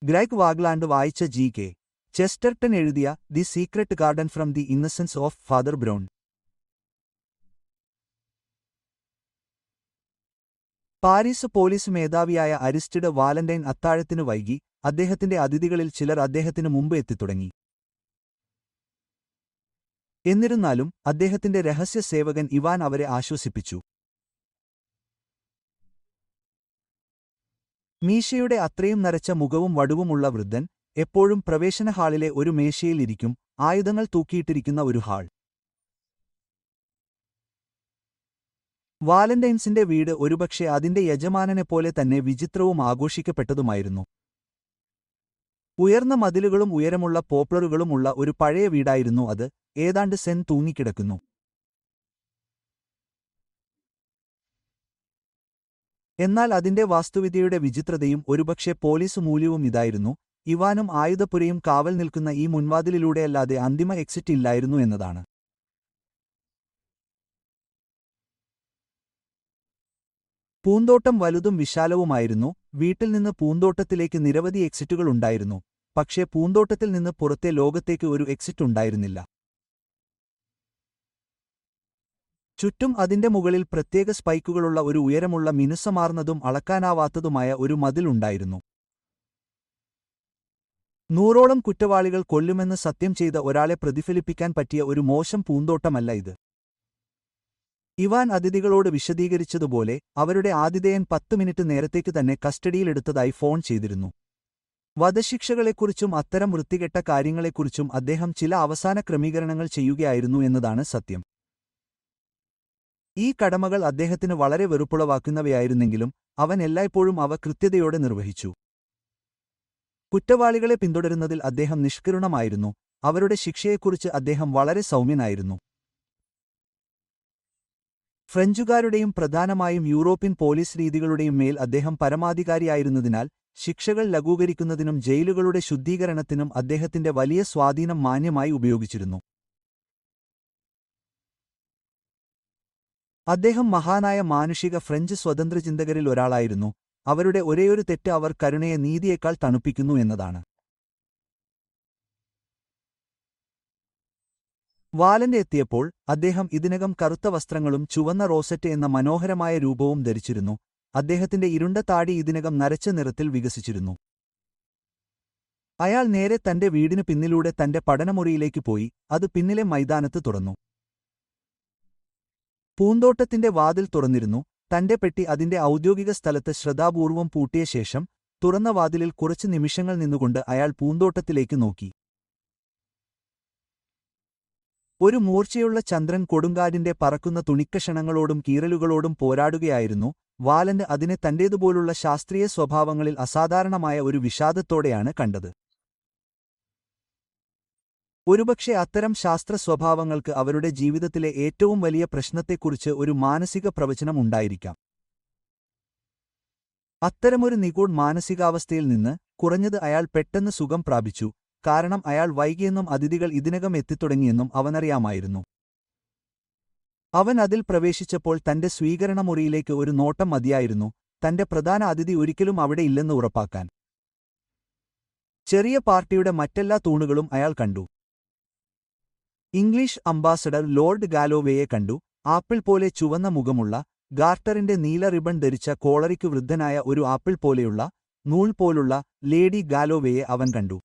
ഗ്രൈഗ് Wagland വായിച്ച G K Chesterton എഴുതിയ the secret garden from the innocence of father Brown Paris police മേധാവിയായ Aristide Valentin അത്താഴത്തിനു വൈകി അദ്ദേഹത്തിന്റെ അതിഥികളിൽ ചിലർ അദ്ദേഹത്തിനു മുമ്പ് എത്തിത്തുടങ്ങി എന്നിരുന്നാലും അദ്ദേഹത്തിന്റെ രഹസ്യ സേവകൻ ഇവാൻ അവരെ ആശ്വസിപ്പിച്ചു മീശയുടെ അത്രയും നരച്ച മുഖവും വടുവുമുള്ള വൃദ്ധൻ എപ്പോഴും പ്രവേശന ഹാളിലെ ഒരു മേശയിലിരിക്കും ആയുധങ്ങൾ തൂക്കിയിട്ടിരിക്കുന്ന ഒരു ഹാൾ വാലന്റൈൻസിന്റെ വീട് ഒരുപക്ഷെ അതിന്റെ യജമാനനെപ്പോലെ തന്നെ വിചിത്രവും ആഘോഷിക്കപ്പെട്ടതുമായിരുന്നു ഉയർന്ന മതിലുകളും ഉയരമുള്ള പോപ്ലറുകളും ഉള്ള ഒരു പഴയ വീടായിരുന്നു അത് ഏതാണ്ട് സെൻ തൂങ്ങിക്കിടക്കുന്നു എന്നാൽ അതിന്റെ വാസ്തുവിദ്യയുടെ വിചിത്രതയും ഒരുപക്ഷെ പോലീസ് മൂല്യവും ഇതായിരുന്നു ഇവാനും ആയുധപ്പുരയും കാവൽ നിൽക്കുന്ന ഈ മുൻവാതിലിലൂടെയല്ലാതെ അന്തിമ എക്സിറ്റ് ഇല്ലായിരുന്നു എന്നതാണ് പൂന്തോട്ടം വലുതും വിശാലവുമായിരുന്നു വീട്ടിൽ നിന്ന് പൂന്തോട്ടത്തിലേക്ക് നിരവധി എക്സിറ്റുകൾ ഉണ്ടായിരുന്നു പക്ഷേ പൂന്തോട്ടത്തിൽ നിന്ന് പുറത്തെ ലോകത്തേക്ക് ഒരു എക്സിറ്റ് ഉണ്ടായിരുന്നില്ല ചുറ്റും അതിന്റെ മുകളിൽ പ്രത്യേക സ്പൈക്കുകളുള്ള ഒരു ഉയരമുള്ള മിനുസമാർന്നതും അളക്കാനാവാത്തതുമായ ഒരു മതിൽ ഉണ്ടായിരുന്നു നൂറോളം കുറ്റവാളികൾ കൊല്ലുമെന്ന് സത്യം ചെയ്ത ഒരാളെ പ്രതിഫലിപ്പിക്കാൻ പറ്റിയ ഒരു മോശം പൂന്തോട്ടമല്ല ഇത് ഇവാൻ അതിഥികളോട് വിശദീകരിച്ചതുപോലെ അവരുടെ ആതിഥേയൻ പത്ത് മിനിറ്റ് നേരത്തേക്ക് തന്നെ കസ്റ്റഡിയിലെടുത്തതായി ഫോൺ ചെയ്തിരുന്നു വധശിക്ഷകളെക്കുറിച്ചും അത്തരം വൃത്തികെട്ട കാര്യങ്ങളെക്കുറിച്ചും അദ്ദേഹം ചില അവസാന ക്രമീകരണങ്ങൾ ചെയ്യുകയായിരുന്നു എന്നതാണ് സത്യം ഈ കടമകൾ അദ്ദേഹത്തിന് വളരെ വെറുപ്പുളവാക്കുന്നവയായിരുന്നെങ്കിലും അവൻ എല്ലായ്പ്പോഴും അവ കൃത്യതയോടെ നിർവഹിച്ചു കുറ്റവാളികളെ പിന്തുടരുന്നതിൽ അദ്ദേഹം നിഷ്കരുണമായിരുന്നു അവരുടെ ശിക്ഷയെക്കുറിച്ച് അദ്ദേഹം വളരെ സൗമ്യനായിരുന്നു ഫ്രഞ്ചുകാരുടെയും പ്രധാനമായും യൂറോപ്യൻ പോലീസ് രീതികളുടെയും മേൽ അദ്ദേഹം പരമാധികാരിയായിരുന്നതിനാൽ ശിക്ഷകൾ ലഘൂകരിക്കുന്നതിനും ജയിലുകളുടെ ശുദ്ധീകരണത്തിനും അദ്ദേഹത്തിന്റെ വലിയ സ്വാധീനം മാന്യമായി ഉപയോഗിച്ചിരുന്നു അദ്ദേഹം മഹാനായ മാനുഷിക ഫ്രഞ്ച് സ്വതന്ത്രചിന്തകരിൽ ഒരാളായിരുന്നു അവരുടെ ഒരേയൊരു തെറ്റ് അവർ കരുണയെ നീതിയേക്കാൾ തണുപ്പിക്കുന്നു എന്നതാണ് വാലന്റ് എത്തിയപ്പോൾ അദ്ദേഹം ഇതിനകം കറുത്ത വസ്ത്രങ്ങളും ചുവന്ന റോസറ്റ് എന്ന മനോഹരമായ രൂപവും ധരിച്ചിരുന്നു അദ്ദേഹത്തിന്റെ ഇരുണ്ട താടി ഇതിനകം നരച്ച നിറത്തിൽ വികസിച്ചിരുന്നു അയാൾ നേരെ തന്റെ വീടിനു പിന്നിലൂടെ തന്റെ പഠനമുറിയിലേക്ക് പോയി അത് പിന്നിലെ മൈതാനത്ത് തുറന്നു പൂന്തോട്ടത്തിന്റെ വാതിൽ തുറന്നിരുന്നു തന്റെ പെട്ടി അതിന്റെ ഔദ്യോഗിക സ്ഥലത്ത് ശ്രദ്ധാപൂർവം പൂട്ടിയ ശേഷം തുറന്ന വാതിലിൽ കുറച്ച് നിമിഷങ്ങൾ നിന്നുകൊണ്ട് അയാൾ പൂന്തോട്ടത്തിലേക്ക് നോക്കി ഒരു മൂർച്ചയുള്ള ചന്ദ്രൻ കൊടുങ്കാടിന്റെ പറക്കുന്ന തുണിക്കഷണങ്ങളോടും കീറലുകളോടും പോരാടുകയായിരുന്നു വാലന്റ് അതിനെ തന്റേതുപോലുള്ള ശാസ്ത്രീയ സ്വഭാവങ്ങളിൽ അസാധാരണമായ ഒരു വിഷാദത്തോടെയാണ് കണ്ടത് ഒരുപക്ഷെ അത്തരം ശാസ്ത്ര സ്വഭാവങ്ങൾക്ക് അവരുടെ ജീവിതത്തിലെ ഏറ്റവും വലിയ പ്രശ്നത്തെക്കുറിച്ച് ഒരു മാനസിക പ്രവചനം ഉണ്ടായിരിക്കാം അത്തരമൊരു നിഗൂഢ മാനസികാവസ്ഥയിൽ നിന്ന് കുറഞ്ഞത് അയാൾ പെട്ടെന്ന് സുഖം പ്രാപിച്ചു കാരണം അയാൾ വൈകിയെന്നും അതിഥികൾ ഇതിനകം എത്തിത്തുടങ്ങിയെന്നും അവനറിയാമായിരുന്നു അവൻ അതിൽ പ്രവേശിച്ചപ്പോൾ തന്റെ സ്വീകരണമുറിയിലേക്ക് ഒരു നോട്ടം മതിയായിരുന്നു തന്റെ പ്രധാന അതിഥി ഒരിക്കലും അവിടെ ഇല്ലെന്ന് ഉറപ്പാക്കാൻ ചെറിയ പാർട്ടിയുടെ മറ്റെല്ലാ തൂണുകളും അയാൾ കണ്ടു ഇംഗ്ലീഷ് അംബാസഡർ ലോർഡ് ഗാലോവേയെ കണ്ടു ആപ്പിൾ പോലെ ചുവന്ന മുഖമുള്ള ഗാർട്ടറിന്റെ നീല റിബൺ ധരിച്ച കോളറിക്ക് വൃദ്ധനായ ഒരു ആപ്പിൾ പോലെയുള്ള നൂൽ പോലുള്ള ലേഡി ഗാലോവേയെ അവൻ കണ്ടു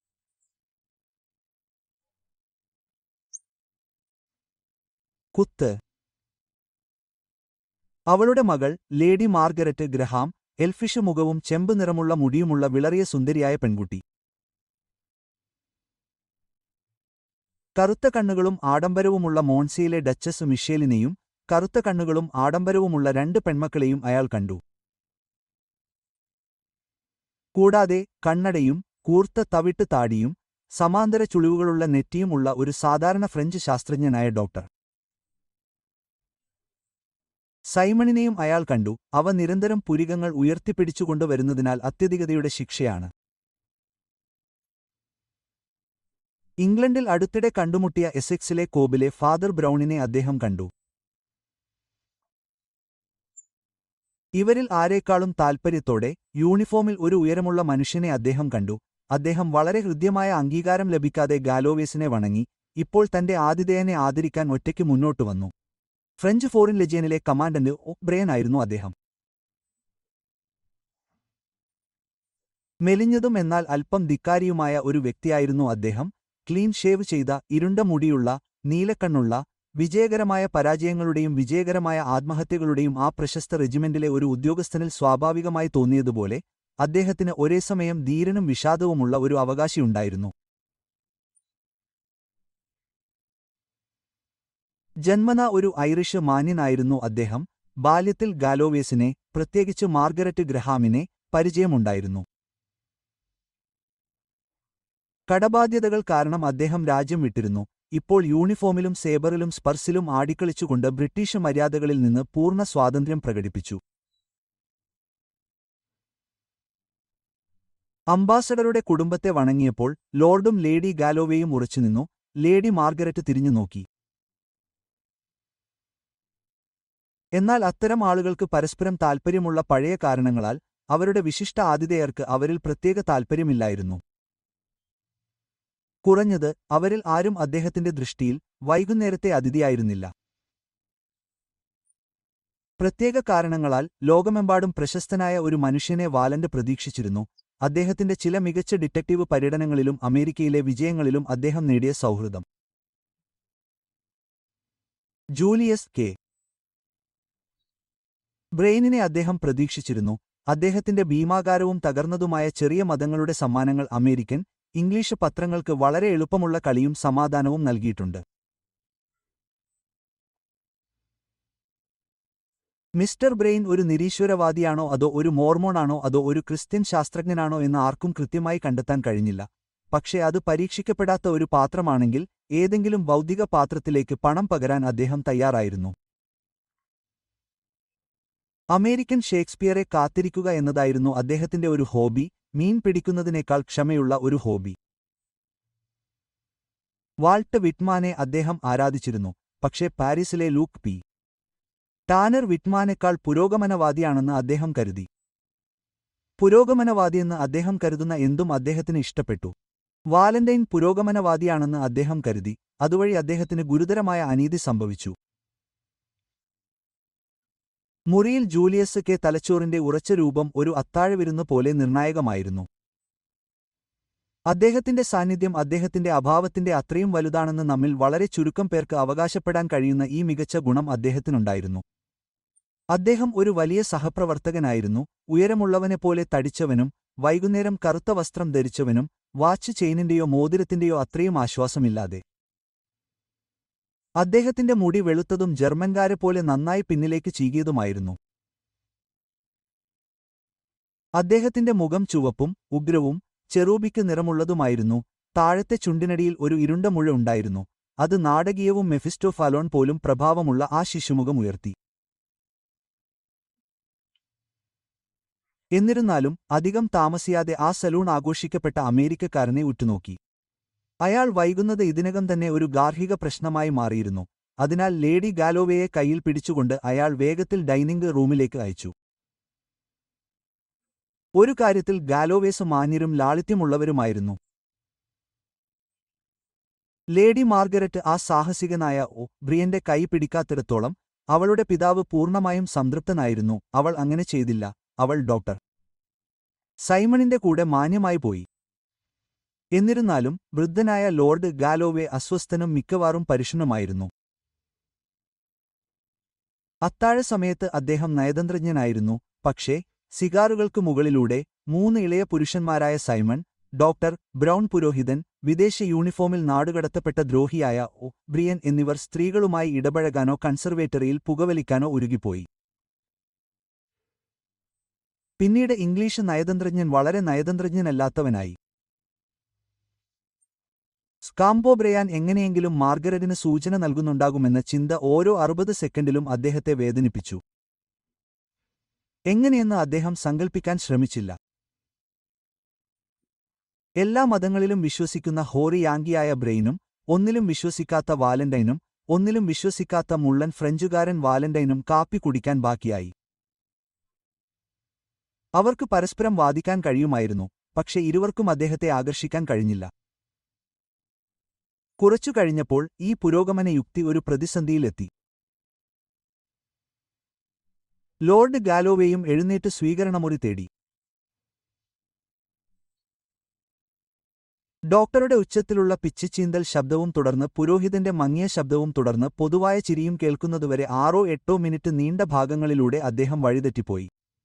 കുത്ത് അവളുടെ മകൾ ലേഡി മാർഗരറ്റ് ഗ്രഹാം എൽഫിഷ് മുഖവും ചെമ്പ് നിറമുള്ള മുടിയുമുള്ള വിളറിയ സുന്ദരിയായ പെൺകുട്ടി കറുത്ത കണ്ണുകളും ആഡംബരവുമുള്ള മോൺസിയിലെ ഡച്ചസ് മിഷേലിനെയും കറുത്ത കണ്ണുകളും ആഡംബരവുമുള്ള രണ്ട് പെൺമക്കളെയും അയാൾ കണ്ടു കൂടാതെ കണ്ണടയും കൂർത്ത തവിട്ട് താടിയും സമാന്തര ചുളിവുകളുള്ള നെറ്റിയുമുള്ള ഒരു സാധാരണ ഫ്രഞ്ച് ശാസ്ത്രജ്ഞനായ ഡോക്ടർ സൈമണിനെയും അയാൾ കണ്ടു അവ നിരന്തരം പുരികങ്ങൾ ഉയർത്തിപ്പിടിച്ചുകൊണ്ടുവരുന്നതിനാൽ അത്യധികതയുടെ ശിക്ഷയാണ് ഇംഗ്ലണ്ടിൽ അടുത്തിടെ കണ്ടുമുട്ടിയ എസെക്സിലെ കോബിലെ ഫാദർ ബ്രൗണിനെ അദ്ദേഹം കണ്ടു ഇവരിൽ ആരേക്കാളും താൽപ്പര്യത്തോടെ യൂണിഫോമിൽ ഒരു ഉയരമുള്ള മനുഷ്യനെ അദ്ദേഹം കണ്ടു അദ്ദേഹം വളരെ ഹൃദ്യമായ അംഗീകാരം ലഭിക്കാതെ ഗാലോവേസിനെ വണങ്ങി ഇപ്പോൾ തന്റെ ആതിഥേയനെ ആദരിക്കാൻ ഒറ്റയ്ക്ക് മുന്നോട്ടു വന്നു ഫ്രഞ്ച് ഫോറിൻ ലെജിയനിലെ കമാൻഡന്റ് ഒബ്രയൻ ആയിരുന്നു അദ്ദേഹം മെലിഞ്ഞതും എന്നാൽ അല്പം ധിക്കാരിയുമായ ഒരു വ്യക്തിയായിരുന്നു അദ്ദേഹം ക്ലീൻ ഷേവ് ചെയ്ത ഇരുണ്ട മുടിയുള്ള നീലക്കണ്ണുള്ള വിജയകരമായ പരാജയങ്ങളുടെയും വിജയകരമായ ആത്മഹത്യകളുടെയും ആ പ്രശസ്ത റെജിമെന്റിലെ ഒരു ഉദ്യോഗസ്ഥനിൽ സ്വാഭാവികമായി തോന്നിയതുപോലെ അദ്ദേഹത്തിന് ഒരേസമയം ധീരനും വിഷാദവുമുള്ള ഒരു അവകാശിയുണ്ടായിരുന്നു ജന്മന ഒരു ഐറിഷ് മാന്യനായിരുന്നു അദ്ദേഹം ബാല്യത്തിൽ ഗാലോവേസിനെ പ്രത്യേകിച്ച് മാർഗരറ്റ് ഗ്രഹാമിനെ പരിചയമുണ്ടായിരുന്നു കടബാധ്യതകൾ കാരണം അദ്ദേഹം രാജ്യം വിട്ടിരുന്നു ഇപ്പോൾ യൂണിഫോമിലും സേബറിലും സ്പർസിലും ആടിക്കളിച്ചുകൊണ്ട് ബ്രിട്ടീഷ് മര്യാദകളിൽ നിന്ന് പൂർണ്ണ സ്വാതന്ത്ര്യം പ്രകടിപ്പിച്ചു അംബാസഡറുടെ കുടുംബത്തെ വണങ്ങിയപ്പോൾ ലോർഡും ലേഡി ഗാലോവേയും ഉറച്ചുനിന്നു ലേഡി മാർഗരറ്റ് തിരിഞ്ഞു നോക്കി എന്നാൽ അത്തരം ആളുകൾക്ക് പരസ്പരം താൽപ്പര്യമുള്ള പഴയ കാരണങ്ങളാൽ അവരുടെ വിശിഷ്ട ആതിഥേയർക്ക് അവരിൽ പ്രത്യേക താൽപ്പര്യമില്ലായിരുന്നു കുറഞ്ഞത് അവരിൽ ആരും അദ്ദേഹത്തിന്റെ ദൃഷ്ടിയിൽ വൈകുന്നേരത്തെ അതിഥിയായിരുന്നില്ല പ്രത്യേക കാരണങ്ങളാൽ ലോകമെമ്പാടും പ്രശസ്തനായ ഒരു മനുഷ്യനെ വാലന്റ് പ്രതീക്ഷിച്ചിരുന്നു അദ്ദേഹത്തിന്റെ ചില മികച്ച ഡിറ്റക്റ്റീവ് പര്യടനങ്ങളിലും അമേരിക്കയിലെ വിജയങ്ങളിലും അദ്ദേഹം നേടിയ സൗഹൃദം ജൂലിയസ് കെ ബ്രെയിനിനെ അദ്ദേഹം പ്രതീക്ഷിച്ചിരുന്നു അദ്ദേഹത്തിന്റെ ഭീമാകാരവും തകർന്നതുമായ ചെറിയ മതങ്ങളുടെ സമ്മാനങ്ങൾ അമേരിക്കൻ ഇംഗ്ലീഷ് പത്രങ്ങൾക്ക് വളരെ എളുപ്പമുള്ള കളിയും സമാധാനവും നൽകിയിട്ടുണ്ട് മിസ്റ്റർ ബ്രെയിൻ ഒരു നിരീശ്വരവാദിയാണോ അതോ ഒരു മോർമോണാണോ അതോ ഒരു ക്രിസ്ത്യൻ ശാസ്ത്രജ്ഞനാണോ എന്ന് ആർക്കും കൃത്യമായി കണ്ടെത്താൻ കഴിഞ്ഞില്ല പക്ഷേ അത് പരീക്ഷിക്കപ്പെടാത്ത ഒരു പാത്രമാണെങ്കിൽ ഏതെങ്കിലും ഭൗതിക പാത്രത്തിലേക്ക് പണം പകരാൻ അദ്ദേഹം തയ്യാറായിരുന്നു അമേരിക്കൻ ഷേക്സ്പിയറെ കാത്തിരിക്കുക എന്നതായിരുന്നു അദ്ദേഹത്തിന്റെ ഒരു ഹോബി മീൻ പിടിക്കുന്നതിനേക്കാൾ ക്ഷമയുള്ള ഒരു ഹോബി വാൾട്ട് വിറ്റ്മാനെ അദ്ദേഹം ആരാധിച്ചിരുന്നു പക്ഷേ പാരീസിലെ ലൂക്ക് പി ടാനർ വിറ്റ്മാനേക്കാൾ പുരോഗമനവാദിയാണെന്ന് അദ്ദേഹം കരുതി പുരോഗമനവാദിയെന്ന് അദ്ദേഹം കരുതുന്ന എന്തും അദ്ദേഹത്തിന് ഇഷ്ടപ്പെട്ടു വാലന്റൈൻ പുരോഗമനവാദിയാണെന്ന് അദ്ദേഹം കരുതി അതുവഴി അദ്ദേഹത്തിന് ഗുരുതരമായ അനീതി സംഭവിച്ചു മുറിയിൽ ജൂലിയസ് കെ തലച്ചോറിന്റെ ഉറച്ച രൂപം ഒരു അത്താഴവിരുന്ന് പോലെ നിർണായകമായിരുന്നു അദ്ദേഹത്തിന്റെ സാന്നിധ്യം അദ്ദേഹത്തിന്റെ അഭാവത്തിന്റെ അത്രയും വലുതാണെന്ന് നമ്മിൽ വളരെ ചുരുക്കം പേർക്ക് അവകാശപ്പെടാൻ കഴിയുന്ന ഈ മികച്ച ഗുണം അദ്ദേഹത്തിനുണ്ടായിരുന്നു അദ്ദേഹം ഒരു വലിയ സഹപ്രവർത്തകനായിരുന്നു ഉയരമുള്ളവനെപ്പോലെ തടിച്ചവനും വൈകുന്നേരം കറുത്ത വസ്ത്രം ധരിച്ചവനും വാച്ച് ചെയിനിന്റെയോ മോതിരത്തിന്റെയോ അത്രയും ആശ്വാസമില്ലാതെ അദ്ദേഹത്തിന്റെ മുടി വെളുത്തതും ജർമ്മൻകാരെ പോലെ നന്നായി പിന്നിലേക്ക് ചീകിയതുമായിരുന്നു അദ്ദേഹത്തിന്റെ മുഖം ചുവപ്പും ഉഗ്രവും ചെറൂബിക്ക് നിറമുള്ളതുമായിരുന്നു താഴത്തെ ചുണ്ടിനടിയിൽ ഒരു ഇരുണ്ട മുഴ ഉണ്ടായിരുന്നു അത് നാടകീയവും മെഫിസ്റ്റോഫാലോൺ പോലും പ്രഭാവമുള്ള ആ ശിശുമുഖം ഉയർത്തി എന്നിരുന്നാലും അധികം താമസിയാതെ ആ സലൂൺ ആഘോഷിക്കപ്പെട്ട അമേരിക്കക്കാരനെ ഉറ്റുനോക്കി അയാൾ വൈകുന്നത് ഇതിനകം തന്നെ ഒരു ഗാർഹിക പ്രശ്നമായി മാറിയിരുന്നു അതിനാൽ ലേഡി ഗാലോവേയെ കയ്യിൽ പിടിച്ചുകൊണ്ട് അയാൾ വേഗത്തിൽ ഡൈനിംഗ് റൂമിലേക്ക് അയച്ചു ഒരു കാര്യത്തിൽ ഗാലോവേസ് മാന്യരും ലാളിത്യമുള്ളവരുമായിരുന്നു ലേഡി മാർഗരറ്റ് ആ സാഹസികനായ ഒ ബ്രിയന്റെ കൈ പിടിക്കാത്തിടത്തോളം അവളുടെ പിതാവ് പൂർണ്ണമായും സംതൃപ്തനായിരുന്നു അവൾ അങ്ങനെ ചെയ്തില്ല അവൾ ഡോക്ടർ സൈമണിന്റെ കൂടെ മാന്യമായി പോയി എന്നിരുന്നാലും വൃദ്ധനായ ലോർഡ് ഗാലോവെ അസ്വസ്ഥനും മിക്കവാറും പരുഷനുമായിരുന്നു അത്താഴ സമയത്ത് അദ്ദേഹം നയതന്ത്രജ്ഞനായിരുന്നു പക്ഷേ സിഗാറുകൾക്ക് മുകളിലൂടെ മൂന്ന് ഇളയ പുരുഷന്മാരായ സൈമൺ ഡോക്ടർ ബ്രൗൺ പുരോഹിതൻ വിദേശ യൂണിഫോമിൽ നാടുകടത്തപ്പെട്ട ദ്രോഹിയായ ഒ ബ്രിയൻ എന്നിവർ സ്ത്രീകളുമായി ഇടപഴകാനോ കൺസർവേറ്ററിയിൽ പുകവലിക്കാനോ ഉരുകിപ്പോയി പിന്നീട് ഇംഗ്ലീഷ് നയതന്ത്രജ്ഞൻ വളരെ നയതന്ത്രജ്ഞനല്ലാത്തവനായി സ്കാംബോ ബ്രയാൻ എങ്ങനെയെങ്കിലും മാർഗരറ്റിന് സൂചന നൽകുന്നുണ്ടാകുമെന്ന ചിന്ത ഓരോ അറുപത് സെക്കൻഡിലും അദ്ദേഹത്തെ വേദനിപ്പിച്ചു എങ്ങനെയെന്ന് അദ്ദേഹം സങ്കൽപ്പിക്കാൻ ശ്രമിച്ചില്ല എല്ലാ മതങ്ങളിലും വിശ്വസിക്കുന്ന ഹോറി യാങ്കിയായ ബ്രെയിനും ഒന്നിലും വിശ്വസിക്കാത്ത വാലന്റൈനും ഒന്നിലും വിശ്വസിക്കാത്ത മുള്ളൻ ഫ്രഞ്ചുകാരൻ വാലന്റൈനും കാപ്പി കുടിക്കാൻ ബാക്കിയായി അവർക്ക് പരസ്പരം വാദിക്കാൻ കഴിയുമായിരുന്നു പക്ഷെ ഇരുവർക്കും അദ്ദേഹത്തെ ആകർഷിക്കാൻ കഴിഞ്ഞില്ല കുറച്ചു കഴിഞ്ഞപ്പോൾ ഈ പുരോഗമന യുക്തി ഒരു പ്രതിസന്ധിയിലെത്തി ലോർഡ് ഗാലോവേയും എഴുന്നേറ്റ് സ്വീകരണമുറി തേടി ഡോക്ടറുടെ ഉച്ചത്തിലുള്ള പിച്ചിച്ചീന്തൽ ശബ്ദവും തുടർന്ന് പുരോഹിതന്റെ മങ്ങിയ ശബ്ദവും തുടർന്ന് പൊതുവായ ചിരിയും കേൾക്കുന്നതുവരെ ആറോ എട്ടോ മിനിറ്റ് നീണ്ട ഭാഗങ്ങളിലൂടെ അദ്ദേഹം വഴിതെറ്റിപ്പോയി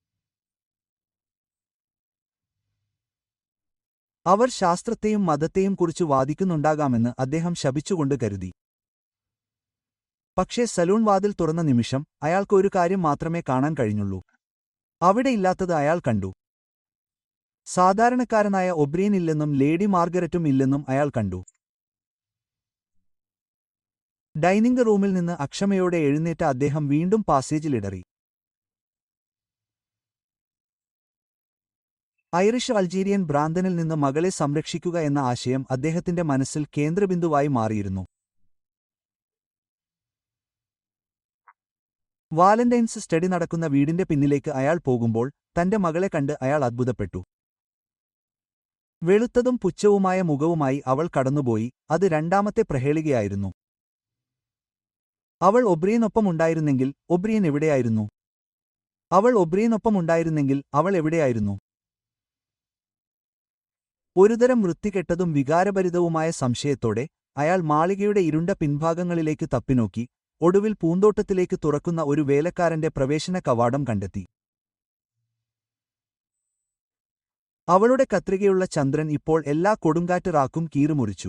അവർ ശാസ്ത്രത്തെയും മതത്തെയും കുറിച്ച് വാദിക്കുന്നുണ്ടാകാമെന്ന് അദ്ദേഹം ശപിച്ചുകൊണ്ട് കരുതി പക്ഷേ സലൂൺ വാതിൽ തുറന്ന നിമിഷം അയാൾക്ക് ഒരു കാര്യം മാത്രമേ കാണാൻ കഴിഞ്ഞുള്ളൂ അവിടെയില്ലാത്തത് അയാൾ കണ്ടു സാധാരണക്കാരനായ ഒബ്രീൻ ഇല്ലെന്നും ലേഡി മാർഗരറ്റും ഇല്ലെന്നും അയാൾ കണ്ടു ഡൈനിംഗ് റൂമിൽ നിന്ന് അക്ഷമയോടെ എഴുന്നേറ്റ അദ്ദേഹം വീണ്ടും പാസേജിലിടറി ഐറിഷ് അൾജീരിയൻ ഭ്രാന്തനിൽ നിന്ന് മകളെ സംരക്ഷിക്കുക എന്ന ആശയം അദ്ദേഹത്തിന്റെ മനസ്സിൽ കേന്ദ്രബിന്ദുവായി മാറിയിരുന്നു വാലന്റൈൻസ് സ്റ്റഡി നടക്കുന്ന വീടിന്റെ പിന്നിലേക്ക് അയാൾ പോകുമ്പോൾ തന്റെ മകളെ കണ്ട് അയാൾ അത്ഭുതപ്പെട്ടു വെളുത്തതും പുച്ഛവുമായ മുഖവുമായി അവൾ കടന്നുപോയി അത് രണ്ടാമത്തെ പ്രഹേളികയായിരുന്നു അവൾ ഒബ്രിയനൊപ്പമുണ്ടായിരുന്നെങ്കിൽ ഒബ്രിയൻ എവിടെയായിരുന്നു അവൾ ഒബ്രിയനൊപ്പമുണ്ടായിരുന്നെങ്കിൽ അവൾ എവിടെയായിരുന്നു ഒരുതരം വൃത്തികെട്ടതും വികാരഭരിതവുമായ സംശയത്തോടെ അയാൾ മാളികയുടെ ഇരുണ്ട പിൻഭാഗങ്ങളിലേക്ക് തപ്പിനോക്കി ഒടുവിൽ പൂന്തോട്ടത്തിലേക്ക് തുറക്കുന്ന ഒരു വേലക്കാരന്റെ പ്രവേശന കവാടം കണ്ടെത്തി അവളുടെ കത്രികയുള്ള ചന്ദ്രൻ ഇപ്പോൾ എല്ലാ കൊടുങ്കാറ്റ് റാക്കും കീറുമുറിച്ചു